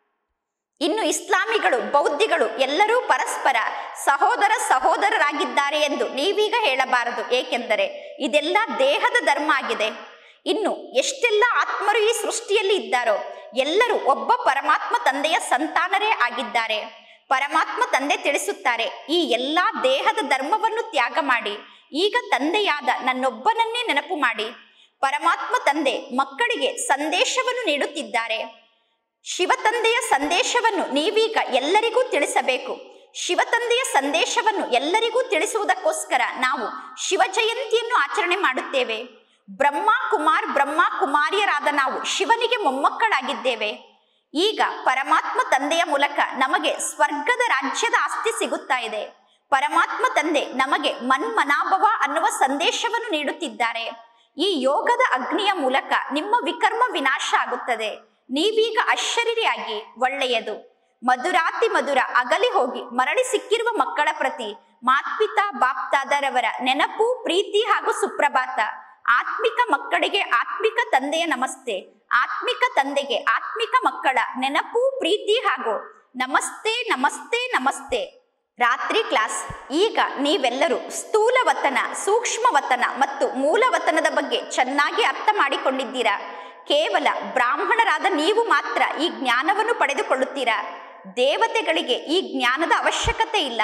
Speaker 1: ಇನ್ನು ಇಸ್ಲಾಮಿಗಳು ಬೌದ್ಧಿಗಳು ಎಲ್ಲರೂ ಪರಸ್ಪರ ಸಹೋದರ ಸಹೋದರರಾಗಿದ್ದಾರೆ ಎಂದು ನೀವೀಗ ಹೇಳಬಾರದು ಏಕೆಂದರೆ ಇದೆಲ್ಲ ದೇಹದ ಧರ್ಮ ಆಗಿದೆ ಇನ್ನು ಎಷ್ಟೆಲ್ಲ ಆತ್ಮರು ಈ ಸೃಷ್ಟಿಯಲ್ಲಿ ಇದ್ದಾರೋ ಎಲ್ಲರೂ ಒಬ್ಬ ಪರಮಾತ್ಮ ತಂದೆಯ ಸಂತಾನರೇ ಆಗಿದ್ದಾರೆ ಪರಮಾತ್ಮ ತಂದೆ ತಿಳಿಸುತ್ತಾರೆ ಈ ಎಲ್ಲಾ ದೇಹದ ಧರ್ಮವನ್ನು ತ್ಯಾಗ ಮಾಡಿ ಈಗ ತಂದೆಯಾದ ನನ್ನೊಬ್ಬನನ್ನೇ ನೆನಪು ಮಾಡಿ ಪರಮಾತ್ಮ ತಂದೆ ಮಕ್ಕಳಿಗೆ ಸಂದೇಶವನ್ನು ನೀಡುತ್ತಿದ್ದಾರೆ ಶಿವತಂದೆಯ ಸಂದೇಶವನ್ನು ನೀವೀಗ ಎಲ್ಲರಿಗೂ ತಿಳಿಸಬೇಕು ಶಿವತಂದೆಯ ಸಂದೇಶವನ್ನು ಎಲ್ಲರಿಗೂ ತಿಳಿಸುವುದಕ್ಕೋಸ್ಕರ ನಾವು ಶಿವ ಜಯಂತಿಯನ್ನು ಆಚರಣೆ ಮಾಡುತ್ತೇವೆ ಬ್ರಹ್ಮ ಕುಮಾರ್ ಬ್ರಹ್ಮ ಕುಮಾರಿಯರಾದ ನಾವು ಶಿವನಿಗೆ ಮೊಮ್ಮಕ್ಕಳಾಗಿದ್ದೇವೆ ಈಗ ಪರಮಾತ್ಮ ತಂದೆಯ ಮೂಲಕ ನಮಗೆ ಸ್ವರ್ಗದ ರಾಜ್ಯದ ಆಸ್ತಿ ಸಿಗುತ್ತಾ ಇದೆ ಪರಮಾತ್ಮ ತಂದೆ ನಮಗೆ ಮನ್ಮನಾಭವ ಅನ್ನುವ ಸಂದೇಶವನ್ನು ನೀಡುತ್ತಿದ್ದಾರೆ ಈ ಯೋಗದ ಅಗ್ನಿಯ ಮೂಲಕ ನಿಮ್ಮ ವಿಕರ್ಮ ವಿನಾಶ ಆಗುತ್ತದೆ ನೀವೀಗ ಅಶರೀರಿಯಾಗಿ ಒಳ್ಳೆಯದು ಮಧುರಾತಿ ಮಧುರ ಅಗಲಿ ಹೋಗಿ ಮರಳಿ ಸಿಕ್ಕಿರುವ ಮಕ್ಕಳ ಪ್ರತಿ ಮಾತ್ಪಿತಾ ಬಾಪ್ತಾದರವರ ನೆನಪು ಪ್ರೀತಿ ಹಾಗೂ ಸುಪ್ರಭಾತ ಆತ್ಮಿಕ ಮಕ್ಕಳಿಗೆ ಆತ್ಮಿಕ ತಂದೆಯ ನಮಸ್ತೆ ಆತ್ಮಿಕ ತಂದೆಗೆ ಆತ್ಮಿಕ ಮಕ್ಕಳ ನೆನಪು ಪ್ರೀತಿ ಹಾಗೂ ನಮಸ್ತೆ ನಮಸ್ತೆ ನಮಸ್ತೆ ರಾತ್ರಿ ಕ್ಲಾಸ್ ಈಗ ನೀವೆಲ್ಲರೂ ಸ್ಥೂಲ ವತನ ಸೂಕ್ಷ್ಮ ವತನ ಮತ್ತು ಮೂಲ ವತನದ ಬಗ್ಗೆ ಚೆನ್ನಾಗಿ ಅರ್ಥ ಮಾಡಿಕೊಂಡಿದ್ದೀರಾ ಕೇವಲ ಬ್ರಾಹ್ಮಣರಾದ ನೀವು ಮಾತ್ರ ಈ ಜ್ಞಾನವನ್ನು ಪಡೆದುಕೊಳ್ಳುತ್ತೀರಾ ದೇವತೆಗಳಿಗೆ ಈ ಜ್ಞಾನದ ಅವಶ್ಯಕತೆ ಇಲ್ಲ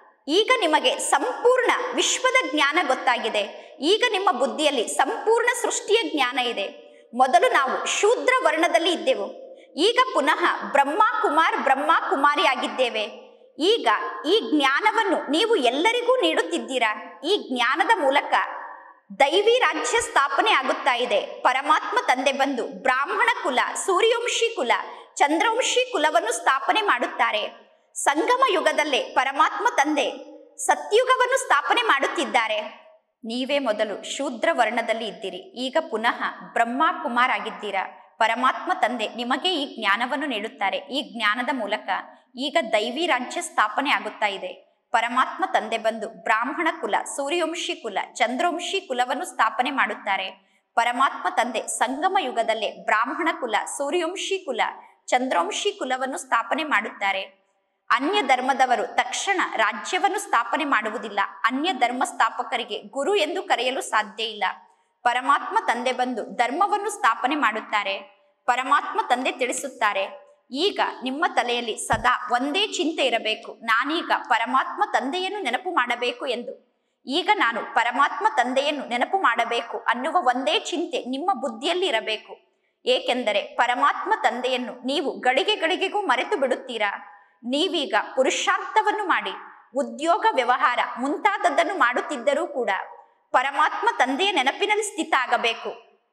Speaker 1: ಈಗ ನಿಮಗೆ ಸಂಪೂರ್ಣ ವಿಶ್ವದ ಜ್ಞಾನ ಗೊತ್ತಾಗಿದೆ ಈಗ ನಿಮ್ಮ ಬುದ್ಧಿಯಲ್ಲಿ ಸಂಪೂರ್ಣ ಸೃಷ್ಟಿಯ ಜ್ಞಾನ ಇದೆ ಮೊದಲು ನಾವು ಶೂದ್ರ ವರ್ಣದಲ್ಲಿ ಇದ್ದೆವು ಈಗ ಪುನಃ ಬ್ರಹ್ಮ ಕುಮಾರ್ ಬ್ರಹ್ಮ ಕುಮಾರಿ ಆಗಿದ್ದೇವೆ ಈಗ ಈ ಜ್ಞಾನವನ್ನು ನೀವು ಎಲ್ಲರಿಗೂ ನೀಡುತ್ತಿದ್ದೀರಾ ಈ ಜ್ಞಾನದ ಮೂಲಕ ದೈವಿ ರಾಜ್ಯ ಸ್ಥಾಪನೆ ಆಗುತ್ತಾ ಇದೆ ಪರಮಾತ್ಮ ತಂದೆ ಬಂದು ಬ್ರಾಹ್ಮಣ ಕುಲ ಸೂರ್ಯವಂಶಿ ಕುಲ ಚಂದ್ರವಂಶಿ ಕುಲವನ್ನು ಸ್ಥಾಪನೆ ಮಾಡುತ್ತಾರೆ ಸಂಗಮ ಯುಗದಲ್ಲೇ ಪರಮಾತ್ಮ ತಂದೆ ಸತ್ಯುಗವನ್ನು ಸ್ಥಾಪನೆ ಮಾಡುತ್ತಿದ್ದಾರೆ ನೀವೇ ಮೊದಲು ಶೂದ್ರ ವರ್ಣದಲ್ಲಿ ಇದ್ದೀರಿ ಈಗ ಪುನಃ ಬ್ರಹ್ಮ ಕುಮಾರ್ ಆಗಿದ್ದೀರಾ ಪರಮಾತ್ಮ ತಂದೆ ನಿಮಗೆ ಈ ಜ್ಞಾನವನ್ನು ನೀಡುತ್ತಾರೆ ಈ ಜ್ಞಾನದ ಮೂಲಕ ಈಗ ದೈವಿ ರಾಜ್ಯ ಸ್ಥಾಪನೆ ಆಗುತ್ತಾ ಇದೆ ಪರಮಾತ್ಮ ತಂದೆ ಬಂದು ಬ್ರಾಹ್ಮಣ ಕುಲ ಸೂರ್ಯವಂಶಿ ಕುಲ ಚಂದ್ರವಂಶಿ ಕುಲವನ್ನು ಸ್ಥಾಪನೆ ಮಾಡುತ್ತಾರೆ ಪರಮಾತ್ಮ ತಂದೆ ಸಂಗಮ ಯುಗದಲ್ಲೇ ಬ್ರಾಹ್ಮಣ ಕುಲ ಸೂರ್ಯವಂಶಿ ಕುಲ ಚಂದ್ರವಂಶಿ ಕುಲವನ್ನು ಸ್ಥಾಪನೆ ಮಾಡುತ್ತಾರೆ ಅನ್ಯ ಧರ್ಮದವರು ತಕ್ಷಣ ರಾಜ್ಯವನ್ನು ಸ್ಥಾಪನೆ ಮಾಡುವುದಿಲ್ಲ ಅನ್ಯ ಧರ್ಮ ಸ್ಥಾಪಕರಿಗೆ ಗುರು ಎಂದು ಕರೆಯಲು ಸಾಧ್ಯ ಇಲ್ಲ ಪರಮಾತ್ಮ ತಂದೆ ಬಂದು ಧರ್ಮವನ್ನು ಸ್ಥಾಪನೆ ಮಾಡುತ್ತಾರೆ ಪರಮಾತ್ಮ ತಂದೆ ತಿಳಿಸುತ್ತಾರೆ ಈಗ ನಿಮ್ಮ ತಲೆಯಲ್ಲಿ ಸದಾ ಒಂದೇ ಚಿಂತೆ ಇರಬೇಕು ನಾನೀಗ ಪರಮಾತ್ಮ ತಂದೆಯನ್ನು ನೆನಪು ಮಾಡಬೇಕು ಎಂದು ಈಗ ನಾನು ಪರಮಾತ್ಮ ತಂದೆಯನ್ನು ನೆನಪು ಮಾಡಬೇಕು ಅನ್ನುವ ಒಂದೇ ಚಿಂತೆ ನಿಮ್ಮ ಬುದ್ಧಿಯಲ್ಲಿ ಇರಬೇಕು ಏಕೆಂದರೆ ಪರಮಾತ್ಮ ತಂದೆಯನ್ನು ನೀವು ಗಳಿಗೆ ಗಳಿಗೆಗೂ ಮರೆತು ಬಿಡುತ್ತೀರಾ ನೀವೀಗ ಪುರುಷಾರ್ಥವನ್ನು ಮಾಡಿ ಉದ್ಯೋಗ ವ್ಯವಹಾರ ಮುಂತಾದದ್ದನ್ನು ಮಾಡುತ್ತಿದ್ದರೂ ಕೂಡ ಪರಮಾತ್ಮ ತಂದೆಯ ನೆನಪಿನಲ್ಲಿ ಸ್ಥಿತ ಆಗಬೇಕು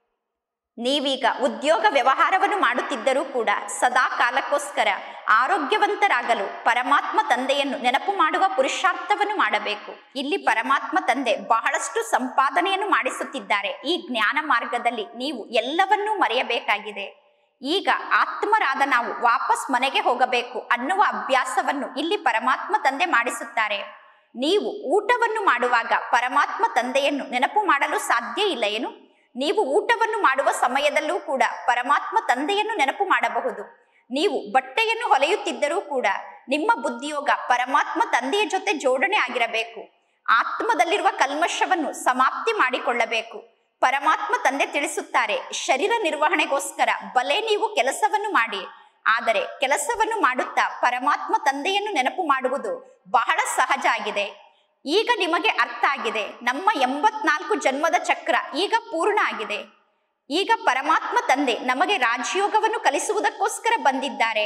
Speaker 1: ನೀವೀಗ ಉದ್ಯೋಗ ವ್ಯವಹಾರವನ್ನು ಮಾಡುತ್ತಿದ್ದರೂ ಕೂಡ ಸದಾ ಕಾಲಕ್ಕೋಸ್ಕರ ಆರೋಗ್ಯವಂತರಾಗಲು ಪರಮಾತ್ಮ ತಂದೆಯನ್ನು ನೆನಪು ಮಾಡುವ ಪುರುಷಾರ್ಥವನ್ನು ಮಾಡಬೇಕು ಇಲ್ಲಿ ಪರಮಾತ್ಮ ತಂದೆ ಬಹಳಷ್ಟು ಸಂಪಾದನೆಯನ್ನು ಮಾಡಿಸುತ್ತಿದ್ದಾರೆ ಈ ಜ್ಞಾನ ಮಾರ್ಗದಲ್ಲಿ ನೀವು ಎಲ್ಲವನ್ನೂ ಮರೆಯಬೇಕಾಗಿದೆ ಈಗ ಆತ್ಮರಾದ ನಾವು ವಾಪಸ್ ಮನೆಗೆ ಹೋಗಬೇಕು ಅನ್ನುವ ಅಭ್ಯಾಸವನ್ನು ಇಲ್ಲಿ ಪರಮಾತ್ಮ ತಂದೆ ಮಾಡಿಸುತ್ತಾರೆ ನೀವು ಊಟವನ್ನು ಮಾಡುವಾಗ ಪರಮಾತ್ಮ ತಂದೆಯನ್ನು ನೆನಪು ಮಾಡಲು ಸಾಧ್ಯ ಇಲ್ಲ ಏನು ನೀವು ಊಟವನ್ನು ಮಾಡುವ ಸಮಯದಲ್ಲೂ ಕೂಡ ಪರಮಾತ್ಮ ತಂದೆಯನ್ನು ನೆನಪು ಮಾಡಬಹುದು ನೀವು ಬಟ್ಟೆಯನ್ನು ಹೊಲೆಯುತ್ತಿದ್ದರೂ ಕೂಡ ನಿಮ್ಮ ಬುದ್ಧಿಯೋಗ ಪರಮಾತ್ಮ ತಂದೆಯ ಜೊತೆ ಜೋಡಣೆ ಆಗಿರಬೇಕು ಆತ್ಮದಲ್ಲಿರುವ ಕಲ್ಮಶವನ್ನು ಸಮಾಪ್ತಿ ಮಾಡಿಕೊಳ್ಳಬೇಕು ಪರಮಾತ್ಮ ತಂದೆ ತಿಳಿಸುತ್ತಾರೆ ಶರೀರ ನಿರ್ವಹಣೆಗೋಸ್ಕರ ಬಲೆ ನೀವು ಕೆಲಸವನ್ನು ಮಾಡಿ ಆದರೆ ಕೆಲಸವನ್ನು ಮಾಡುತ್ತಾ ಪರಮಾತ್ಮ ತಂದೆಯನ್ನು ನೆನಪು ಮಾಡುವುದು ಬಹಳ ಸಹಜ ಆಗಿದೆ ಈಗ ನಿಮಗೆ ಅರ್ಥ ಆಗಿದೆ ನಮ್ಮ ಎಂಬತ್ನಾಲ್ಕು ಜನ್ಮದ ಚಕ್ರ ಈಗ ಪೂರ್ಣ ಆಗಿದೆ ಈಗ ಪರಮಾತ್ಮ ತಂದೆ ನಮಗೆ ರಾಜಯೋಗವನ್ನು ಕಲಿಸುವುದಕ್ಕೋಸ್ಕರ ಬಂದಿದ್ದಾರೆ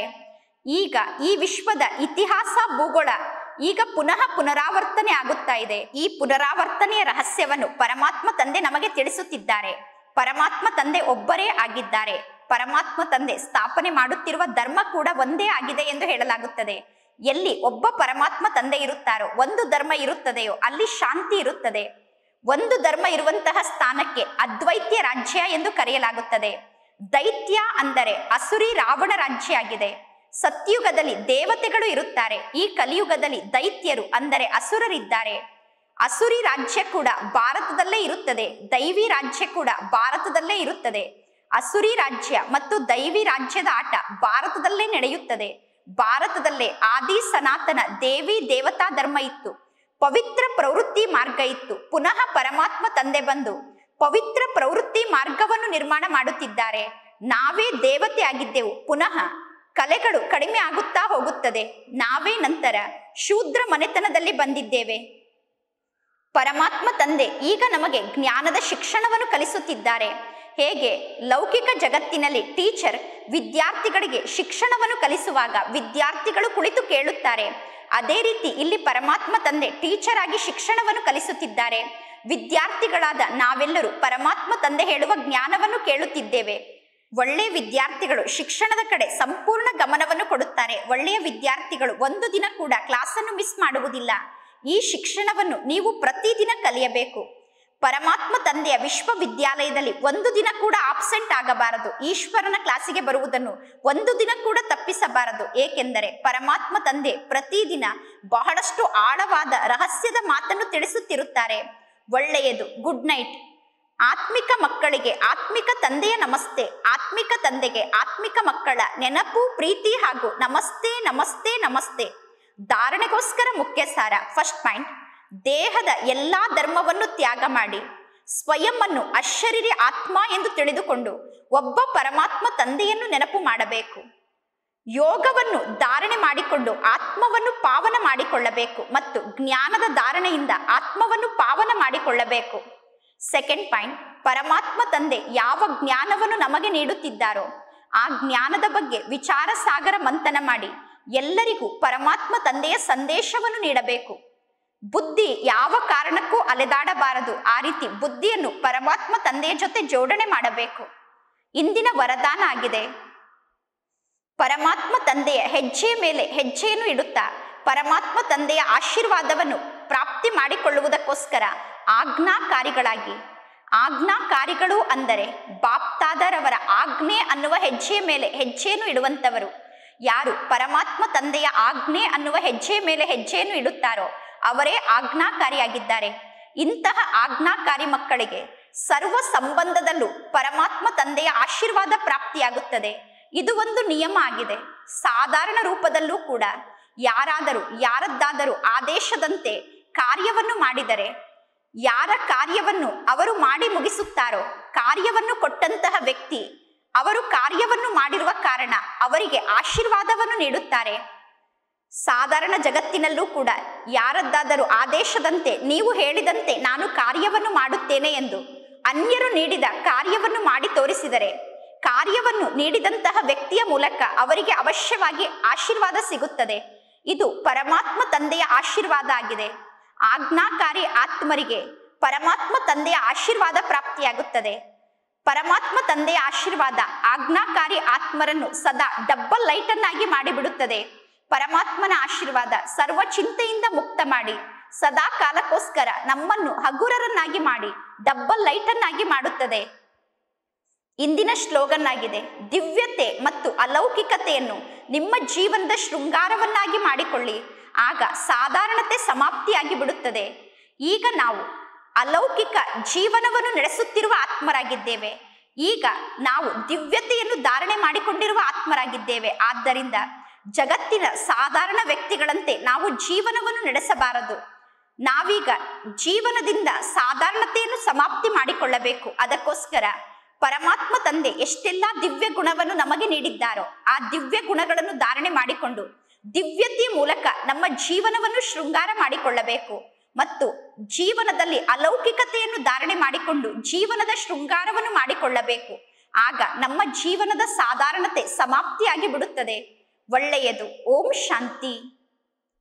Speaker 1: ಈಗ ಈ ವಿಶ್ವದ ಇತಿಹಾಸ ಭೂಗೋಳ ಈಗ ಪುನಃ ಪುನರಾವರ್ತನೆ ಆಗುತ್ತಾ ಇದೆ ಈ ಪುನರಾವರ್ತನೆಯ ರಹಸ್ಯವನ್ನು ಪರಮಾತ್ಮ ತಂದೆ ನಮಗೆ ತಿಳಿಸುತ್ತಿದ್ದಾರೆ ಪರಮಾತ್ಮ ತಂದೆ ಒಬ್ಬರೇ ಆಗಿದ್ದಾರೆ ಪರಮಾತ್ಮ ತಂದೆ ಸ್ಥಾಪನೆ ಮಾಡುತ್ತಿರುವ ಧರ್ಮ ಕೂಡ ಒಂದೇ ಆಗಿದೆ ಎಂದು ಹೇಳಲಾಗುತ್ತದೆ ಎಲ್ಲಿ ಒಬ್ಬ ಪರಮಾತ್ಮ ತಂದೆ ಇರುತ್ತಾರೋ ಒಂದು ಧರ್ಮ ಇರುತ್ತದೆಯೋ ಅಲ್ಲಿ ಶಾಂತಿ ಇರುತ್ತದೆ ಒಂದು ಧರ್ಮ ಇರುವಂತಹ ಸ್ಥಾನಕ್ಕೆ ಅದ್ವೈತ್ಯ ರಾಜ್ಯ ಎಂದು ಕರೆಯಲಾಗುತ್ತದೆ ದೈತ್ಯ ಅಂದರೆ ಅಸುರಿ ರಾವಣ ರಾಜ್ಯ ಆಗಿದೆ ಸತ್ಯುಗದಲ್ಲಿ ದೇವತೆಗಳು ಇರುತ್ತಾರೆ ಈ ಕಲಿಯುಗದಲ್ಲಿ ದೈತ್ಯರು ಅಂದರೆ ಅಸುರರಿದ್ದಾರೆ ಅಸುರಿ ರಾಜ್ಯ ಕೂಡ ಭಾರತದಲ್ಲೇ ಇರುತ್ತದೆ ದೈವಿ ರಾಜ್ಯ ಕೂಡ ಭಾರತದಲ್ಲೇ ಇರುತ್ತದೆ ಅಸುರಿ ರಾಜ್ಯ ಮತ್ತು ದೈವಿ ರಾಜ್ಯದ ಆಟ ಭಾರತದಲ್ಲೇ ನಡೆಯುತ್ತದೆ ಭಾರತದಲ್ಲೇ ಆದಿ ಸನಾತನ ದೇವಿ ದೇವತಾ ಧರ್ಮ ಇತ್ತು ಪವಿತ್ರ ಪ್ರವೃತ್ತಿ ಮಾರ್ಗ ಇತ್ತು ಪುನಃ ಪರಮಾತ್ಮ ತಂದೆ ಬಂದು ಪವಿತ್ರ ಪ್ರವೃತ್ತಿ ಮಾರ್ಗವನ್ನು ನಿರ್ಮಾಣ ಮಾಡುತ್ತಿದ್ದಾರೆ ನಾವೇ ದೇವತೆ ಆಗಿದ್ದೆವು ಪುನಃ ಕಲೆಗಳು ಕಡಿಮೆ ಆಗುತ್ತಾ ಹೋಗುತ್ತದೆ ನಾವೇ ನಂತರ ಶೂದ್ರ ಮನೆತನದಲ್ಲಿ ಬಂದಿದ್ದೇವೆ ಪರಮಾತ್ಮ ತಂದೆ ಈಗ ನಮಗೆ ಜ್ಞಾನದ ಶಿಕ್ಷಣವನ್ನು ಕಲಿಸುತ್ತಿದ್ದಾರೆ ಹೇಗೆ ಲೌಕಿಕ ಜಗತ್ತಿನಲ್ಲಿ ಟೀಚರ್ ವಿದ್ಯಾರ್ಥಿಗಳಿಗೆ ಶಿಕ್ಷಣವನ್ನು ಕಲಿಸುವಾಗ ವಿದ್ಯಾರ್ಥಿಗಳು ಕುಳಿತು ಕೇಳುತ್ತಾರೆ ಅದೇ ರೀತಿ ಇಲ್ಲಿ ಪರಮಾತ್ಮ ತಂದೆ ಟೀಚರ್ ಆಗಿ ಶಿಕ್ಷಣವನ್ನು ಕಲಿಸುತ್ತಿದ್ದಾರೆ ವಿದ್ಯಾರ್ಥಿಗಳಾದ ನಾವೆಲ್ಲರೂ ಪರಮಾತ್ಮ ತಂದೆ ಹೇಳುವ ಜ್ಞಾನವನ್ನು ಕೇಳುತ್ತಿದ್ದೇವೆ ಒಳ್ಳೆಯ ವಿದ್ಯಾರ್ಥಿಗಳು ಶಿಕ್ಷಣದ ಕಡೆ ಸಂಪೂರ್ಣ ಗಮನವನ್ನು ಕೊಡುತ್ತಾರೆ ಒಳ್ಳೆಯ ವಿದ್ಯಾರ್ಥಿಗಳು ಒಂದು ದಿನ ಕೂಡ ಕ್ಲಾಸನ್ನು ಮಿಸ್ ಮಾಡುವುದಿಲ್ಲ ಈ ಶಿಕ್ಷಣವನ್ನು ನೀವು ಪ್ರತಿದಿನ ಕಲಿಯಬೇಕು ಪರಮಾತ್ಮ ತಂದೆಯ ವಿಶ್ವವಿದ್ಯಾಲಯದಲ್ಲಿ ಒಂದು ದಿನ ಕೂಡ ಆಬ್ಸೆಂಟ್ ಆಗಬಾರದು ಈಶ್ವರನ ಕ್ಲಾಸಿಗೆ ಬರುವುದನ್ನು ಒಂದು ದಿನ ಕೂಡ ತಪ್ಪಿಸಬಾರದು ಏಕೆಂದರೆ ಪರಮಾತ್ಮ ತಂದೆ ಪ್ರತಿದಿನ ಬಹಳಷ್ಟು ಆಳವಾದ ರಹಸ್ಯದ ಮಾತನ್ನು ತಿಳಿಸುತ್ತಿರುತ್ತಾರೆ ಒಳ್ಳೆಯದು ಗುಡ್ ನೈಟ್ ಆತ್ಮಿಕ ಮಕ್ಕಳಿಗೆ ಆತ್ಮಿಕ ತಂದೆಯ ನಮಸ್ತೆ ಆತ್ಮಿಕ ತಂದೆಗೆ ಆತ್ಮಿಕ ಮಕ್ಕಳ ನೆನಪು ಪ್ರೀತಿ ಹಾಗೂ ನಮಸ್ತೆ ನಮಸ್ತೆ ನಮಸ್ತೆ ಧಾರಣೆಗೋಸ್ಕರ ಮುಖ್ಯ ಸಾರ ಫಸ್ಟ್ ಪಾಯಿಂಟ್ ದೇಹದ ಎಲ್ಲಾ ಧರ್ಮವನ್ನು ತ್ಯಾಗ ಮಾಡಿ ಸ್ವಯಂ ಅನ್ನು ಅಶರೀರಿ ಆತ್ಮ ಎಂದು ತಿಳಿದುಕೊಂಡು ಒಬ್ಬ ಪರಮಾತ್ಮ ತಂದೆಯನ್ನು ನೆನಪು ಮಾಡಬೇಕು ಯೋಗವನ್ನು ಧಾರಣೆ ಮಾಡಿಕೊಂಡು ಆತ್ಮವನ್ನು ಪಾವನ ಮಾಡಿಕೊಳ್ಳಬೇಕು ಮತ್ತು ಜ್ಞಾನದ ಧಾರಣೆಯಿಂದ ಆತ್ಮವನ್ನು ಪಾವನ ಮಾಡಿಕೊಳ್ಳಬೇಕು ಸೆಕೆಂಡ್ ಪಾಯಿಂಟ್ ಪರಮಾತ್ಮ ತಂದೆ ಯಾವ ಜ್ಞಾನವನ್ನು ನಮಗೆ ನೀಡುತ್ತಿದ್ದಾರೋ ಆ ಜ್ಞಾನದ ಬಗ್ಗೆ ವಿಚಾರ ಸಾಗರ ಮಂಥನ ಮಾಡಿ ಎಲ್ಲರಿಗೂ ಪರಮಾತ್ಮ ತಂದೆಯ ಸಂದೇಶವನ್ನು ನೀಡಬೇಕು ಬುದ್ಧಿ ಯಾವ ಕಾರಣಕ್ಕೂ ಅಲೆದಾಡಬಾರದು ಆ ರೀತಿ ಬುದ್ಧಿಯನ್ನು ಪರಮಾತ್ಮ ತಂದೆಯ ಜೊತೆ ಜೋಡಣೆ ಮಾಡಬೇಕು ಇಂದಿನ ವರದಾನ ಆಗಿದೆ ಪರಮಾತ್ಮ ತಂದೆಯ ಹೆಜ್ಜೆಯ ಮೇಲೆ ಹೆಜ್ಜೆಯನ್ನು ಇಡುತ್ತಾ ಪರಮಾತ್ಮ ತಂದೆಯ ಆಶೀರ್ವಾದವನ್ನು ಪ್ರಾಪ್ತಿ ಮಾಡಿಕೊಳ್ಳುವುದಕ್ಕೋಸ್ಕರ ಆಜ್ಞಾಕಾರಿಗಳಾಗಿ ಆಜ್ಞಾಕಾರಿಗಳು ಅಂದರೆ ಬಾಪ್ತಾದರವರ ಆಜ್ಞೆ ಅನ್ನುವ ಹೆಜ್ಜೆಯ ಮೇಲೆ ಹೆಜ್ಜೆಯನ್ನು ಇಡುವಂತವರು ಯಾರು ಪರಮಾತ್ಮ ತಂದೆಯ ಆಜ್ಞೆ ಅನ್ನುವ ಹೆಜ್ಜೆಯ ಮೇಲೆ ಹೆಜ್ಜೆಯನ್ನು ಇಡುತ್ತಾರೋ ಅವರೇ ಆಜ್ಞಾಕಾರಿಯಾಗಿದ್ದಾರೆ ಇಂತಹ ಆಜ್ಞಾಕಾರಿ ಮಕ್ಕಳಿಗೆ ಸರ್ವ ಸಂಬಂಧದಲ್ಲೂ ಪರಮಾತ್ಮ ತಂದೆಯ ಆಶೀರ್ವಾದ ಪ್ರಾಪ್ತಿಯಾಗುತ್ತದೆ ಇದು ಒಂದು ನಿಯಮ ಆಗಿದೆ ಸಾಧಾರಣ ರೂಪದಲ್ಲೂ ಕೂಡ ಯಾರಾದರೂ ಯಾರದ್ದಾದರೂ ಆದೇಶದಂತೆ ಕಾರ್ಯವನ್ನು ಮಾಡಿದರೆ ಯಾರ ಕಾರ್ಯವನ್ನು ಅವರು ಮಾಡಿ ಮುಗಿಸುತ್ತಾರೋ ಕಾರ್ಯವನ್ನು ಕೊಟ್ಟಂತಹ ವ್ಯಕ್ತಿ ಅವರು ಕಾರ್ಯವನ್ನು ಮಾಡಿರುವ ಕಾರಣ ಅವರಿಗೆ ಆಶೀರ್ವಾದವನ್ನು ನೀಡುತ್ತಾರೆ ಸಾಧಾರಣ ಜಗತ್ತಿನಲ್ಲೂ ಕೂಡ ಯಾರದ್ದಾದರೂ ಆದೇಶದಂತೆ ನೀವು ಹೇಳಿದಂತೆ ನಾನು ಕಾರ್ಯವನ್ನು ಮಾಡುತ್ತೇನೆ ಎಂದು ಅನ್ಯರು ನೀಡಿದ ಕಾರ್ಯವನ್ನು ಮಾಡಿ ತೋರಿಸಿದರೆ ಕಾರ್ಯವನ್ನು ನೀಡಿದಂತಹ ವ್ಯಕ್ತಿಯ ಮೂಲಕ ಅವರಿಗೆ ಅವಶ್ಯವಾಗಿ ಆಶೀರ್ವಾದ ಸಿಗುತ್ತದೆ ಇದು ಪರಮಾತ್ಮ ತಂದೆಯ ಆಶೀರ್ವಾದ ಆಗಿದೆ ಆಜ್ಞಾಕಾರಿ ಆತ್ಮರಿಗೆ ಪರಮಾತ್ಮ ತಂದೆಯ ಆಶೀರ್ವಾದ ಪ್ರಾಪ್ತಿಯಾಗುತ್ತದೆ ಪರಮಾತ್ಮ ತಂದೆಯ ಆಶೀರ್ವಾದ ಆಜ್ಞಾಕಾರಿ ಆತ್ಮರನ್ನು ಸದಾ ಡಬ್ಬಲ್ ಲೈಟ್ ಅನ್ನಾಗಿ ಮಾಡಿಬಿಡುತ್ತದೆ ಪರಮಾತ್ಮನ ಆಶೀರ್ವಾದ ಸರ್ವ ಚಿಂತೆಯಿಂದ ಮುಕ್ತ ಮಾಡಿ ಸದಾ ಕಾಲಕ್ಕೋಸ್ಕರ ನಮ್ಮನ್ನು ಹಗುರರನ್ನಾಗಿ ಮಾಡಿ ಡಬ್ಬಲ್ ಲೈಟ್ ಅನ್ನಾಗಿ ಮಾಡುತ್ತದೆ ಇಂದಿನ ಶ್ಲೋಗನ್ ಆಗಿದೆ ದಿವ್ಯತೆ ಮತ್ತು ಅಲೌಕಿಕತೆಯನ್ನು ನಿಮ್ಮ ಜೀವನದ ಶೃಂಗಾರವನ್ನಾಗಿ ಮಾಡಿಕೊಳ್ಳಿ ಆಗ ಸಾಧಾರಣತೆ ಸಮಾಪ್ತಿಯಾಗಿ ಬಿಡುತ್ತದೆ ಈಗ ನಾವು ಅಲೌಕಿಕ ಜೀವನವನ್ನು ನಡೆಸುತ್ತಿರುವ ಆತ್ಮರಾಗಿದ್ದೇವೆ ಈಗ ನಾವು ದಿವ್ಯತೆಯನ್ನು ಧಾರಣೆ ಮಾಡಿಕೊಂಡಿರುವ ಆತ್ಮರಾಗಿದ್ದೇವೆ ಆದ್ದರಿಂದ ಜಗತ್ತಿನ ಸಾಧಾರಣ ವ್ಯಕ್ತಿಗಳಂತೆ ನಾವು ಜೀವನವನ್ನು ನಡೆಸಬಾರದು ನಾವೀಗ ಜೀವನದಿಂದ ಸಾಧಾರಣತೆಯನ್ನು ಸಮಾಪ್ತಿ ಮಾಡಿಕೊಳ್ಳಬೇಕು ಅದಕ್ಕೋಸ್ಕರ ಪರಮಾತ್ಮ ತಂದೆ ಎಷ್ಟೆಲ್ಲಾ ದಿವ್ಯ ಗುಣವನ್ನು ನಮಗೆ ನೀಡಿದ್ದಾರೋ ಆ ದಿವ್ಯ ಗುಣಗಳನ್ನು ಧಾರಣೆ ಮಾಡಿಕೊಂಡು ದಿವ್ಯತೆಯ ಮೂಲಕ ನಮ್ಮ ಜೀವನವನ್ನು ಶೃಂಗಾರ ಮಾಡಿಕೊಳ್ಳಬೇಕು ಮತ್ತು ಜೀವನದಲ್ಲಿ ಅಲೌಕಿಕತೆಯನ್ನು ಧಾರಣೆ ಮಾಡಿಕೊಂಡು ಜೀವನದ ಶೃಂಗಾರವನ್ನು ಮಾಡಿಕೊಳ್ಳಬೇಕು ಆಗ ನಮ್ಮ ಜೀವನದ ಸಾಧಾರಣತೆ ಸಮಾಪ್ತಿಯಾಗಿ ಬಿಡುತ್ತದೆ ಒಳ್ಳೆಯದು ಓಂ ಶಾಂತಿ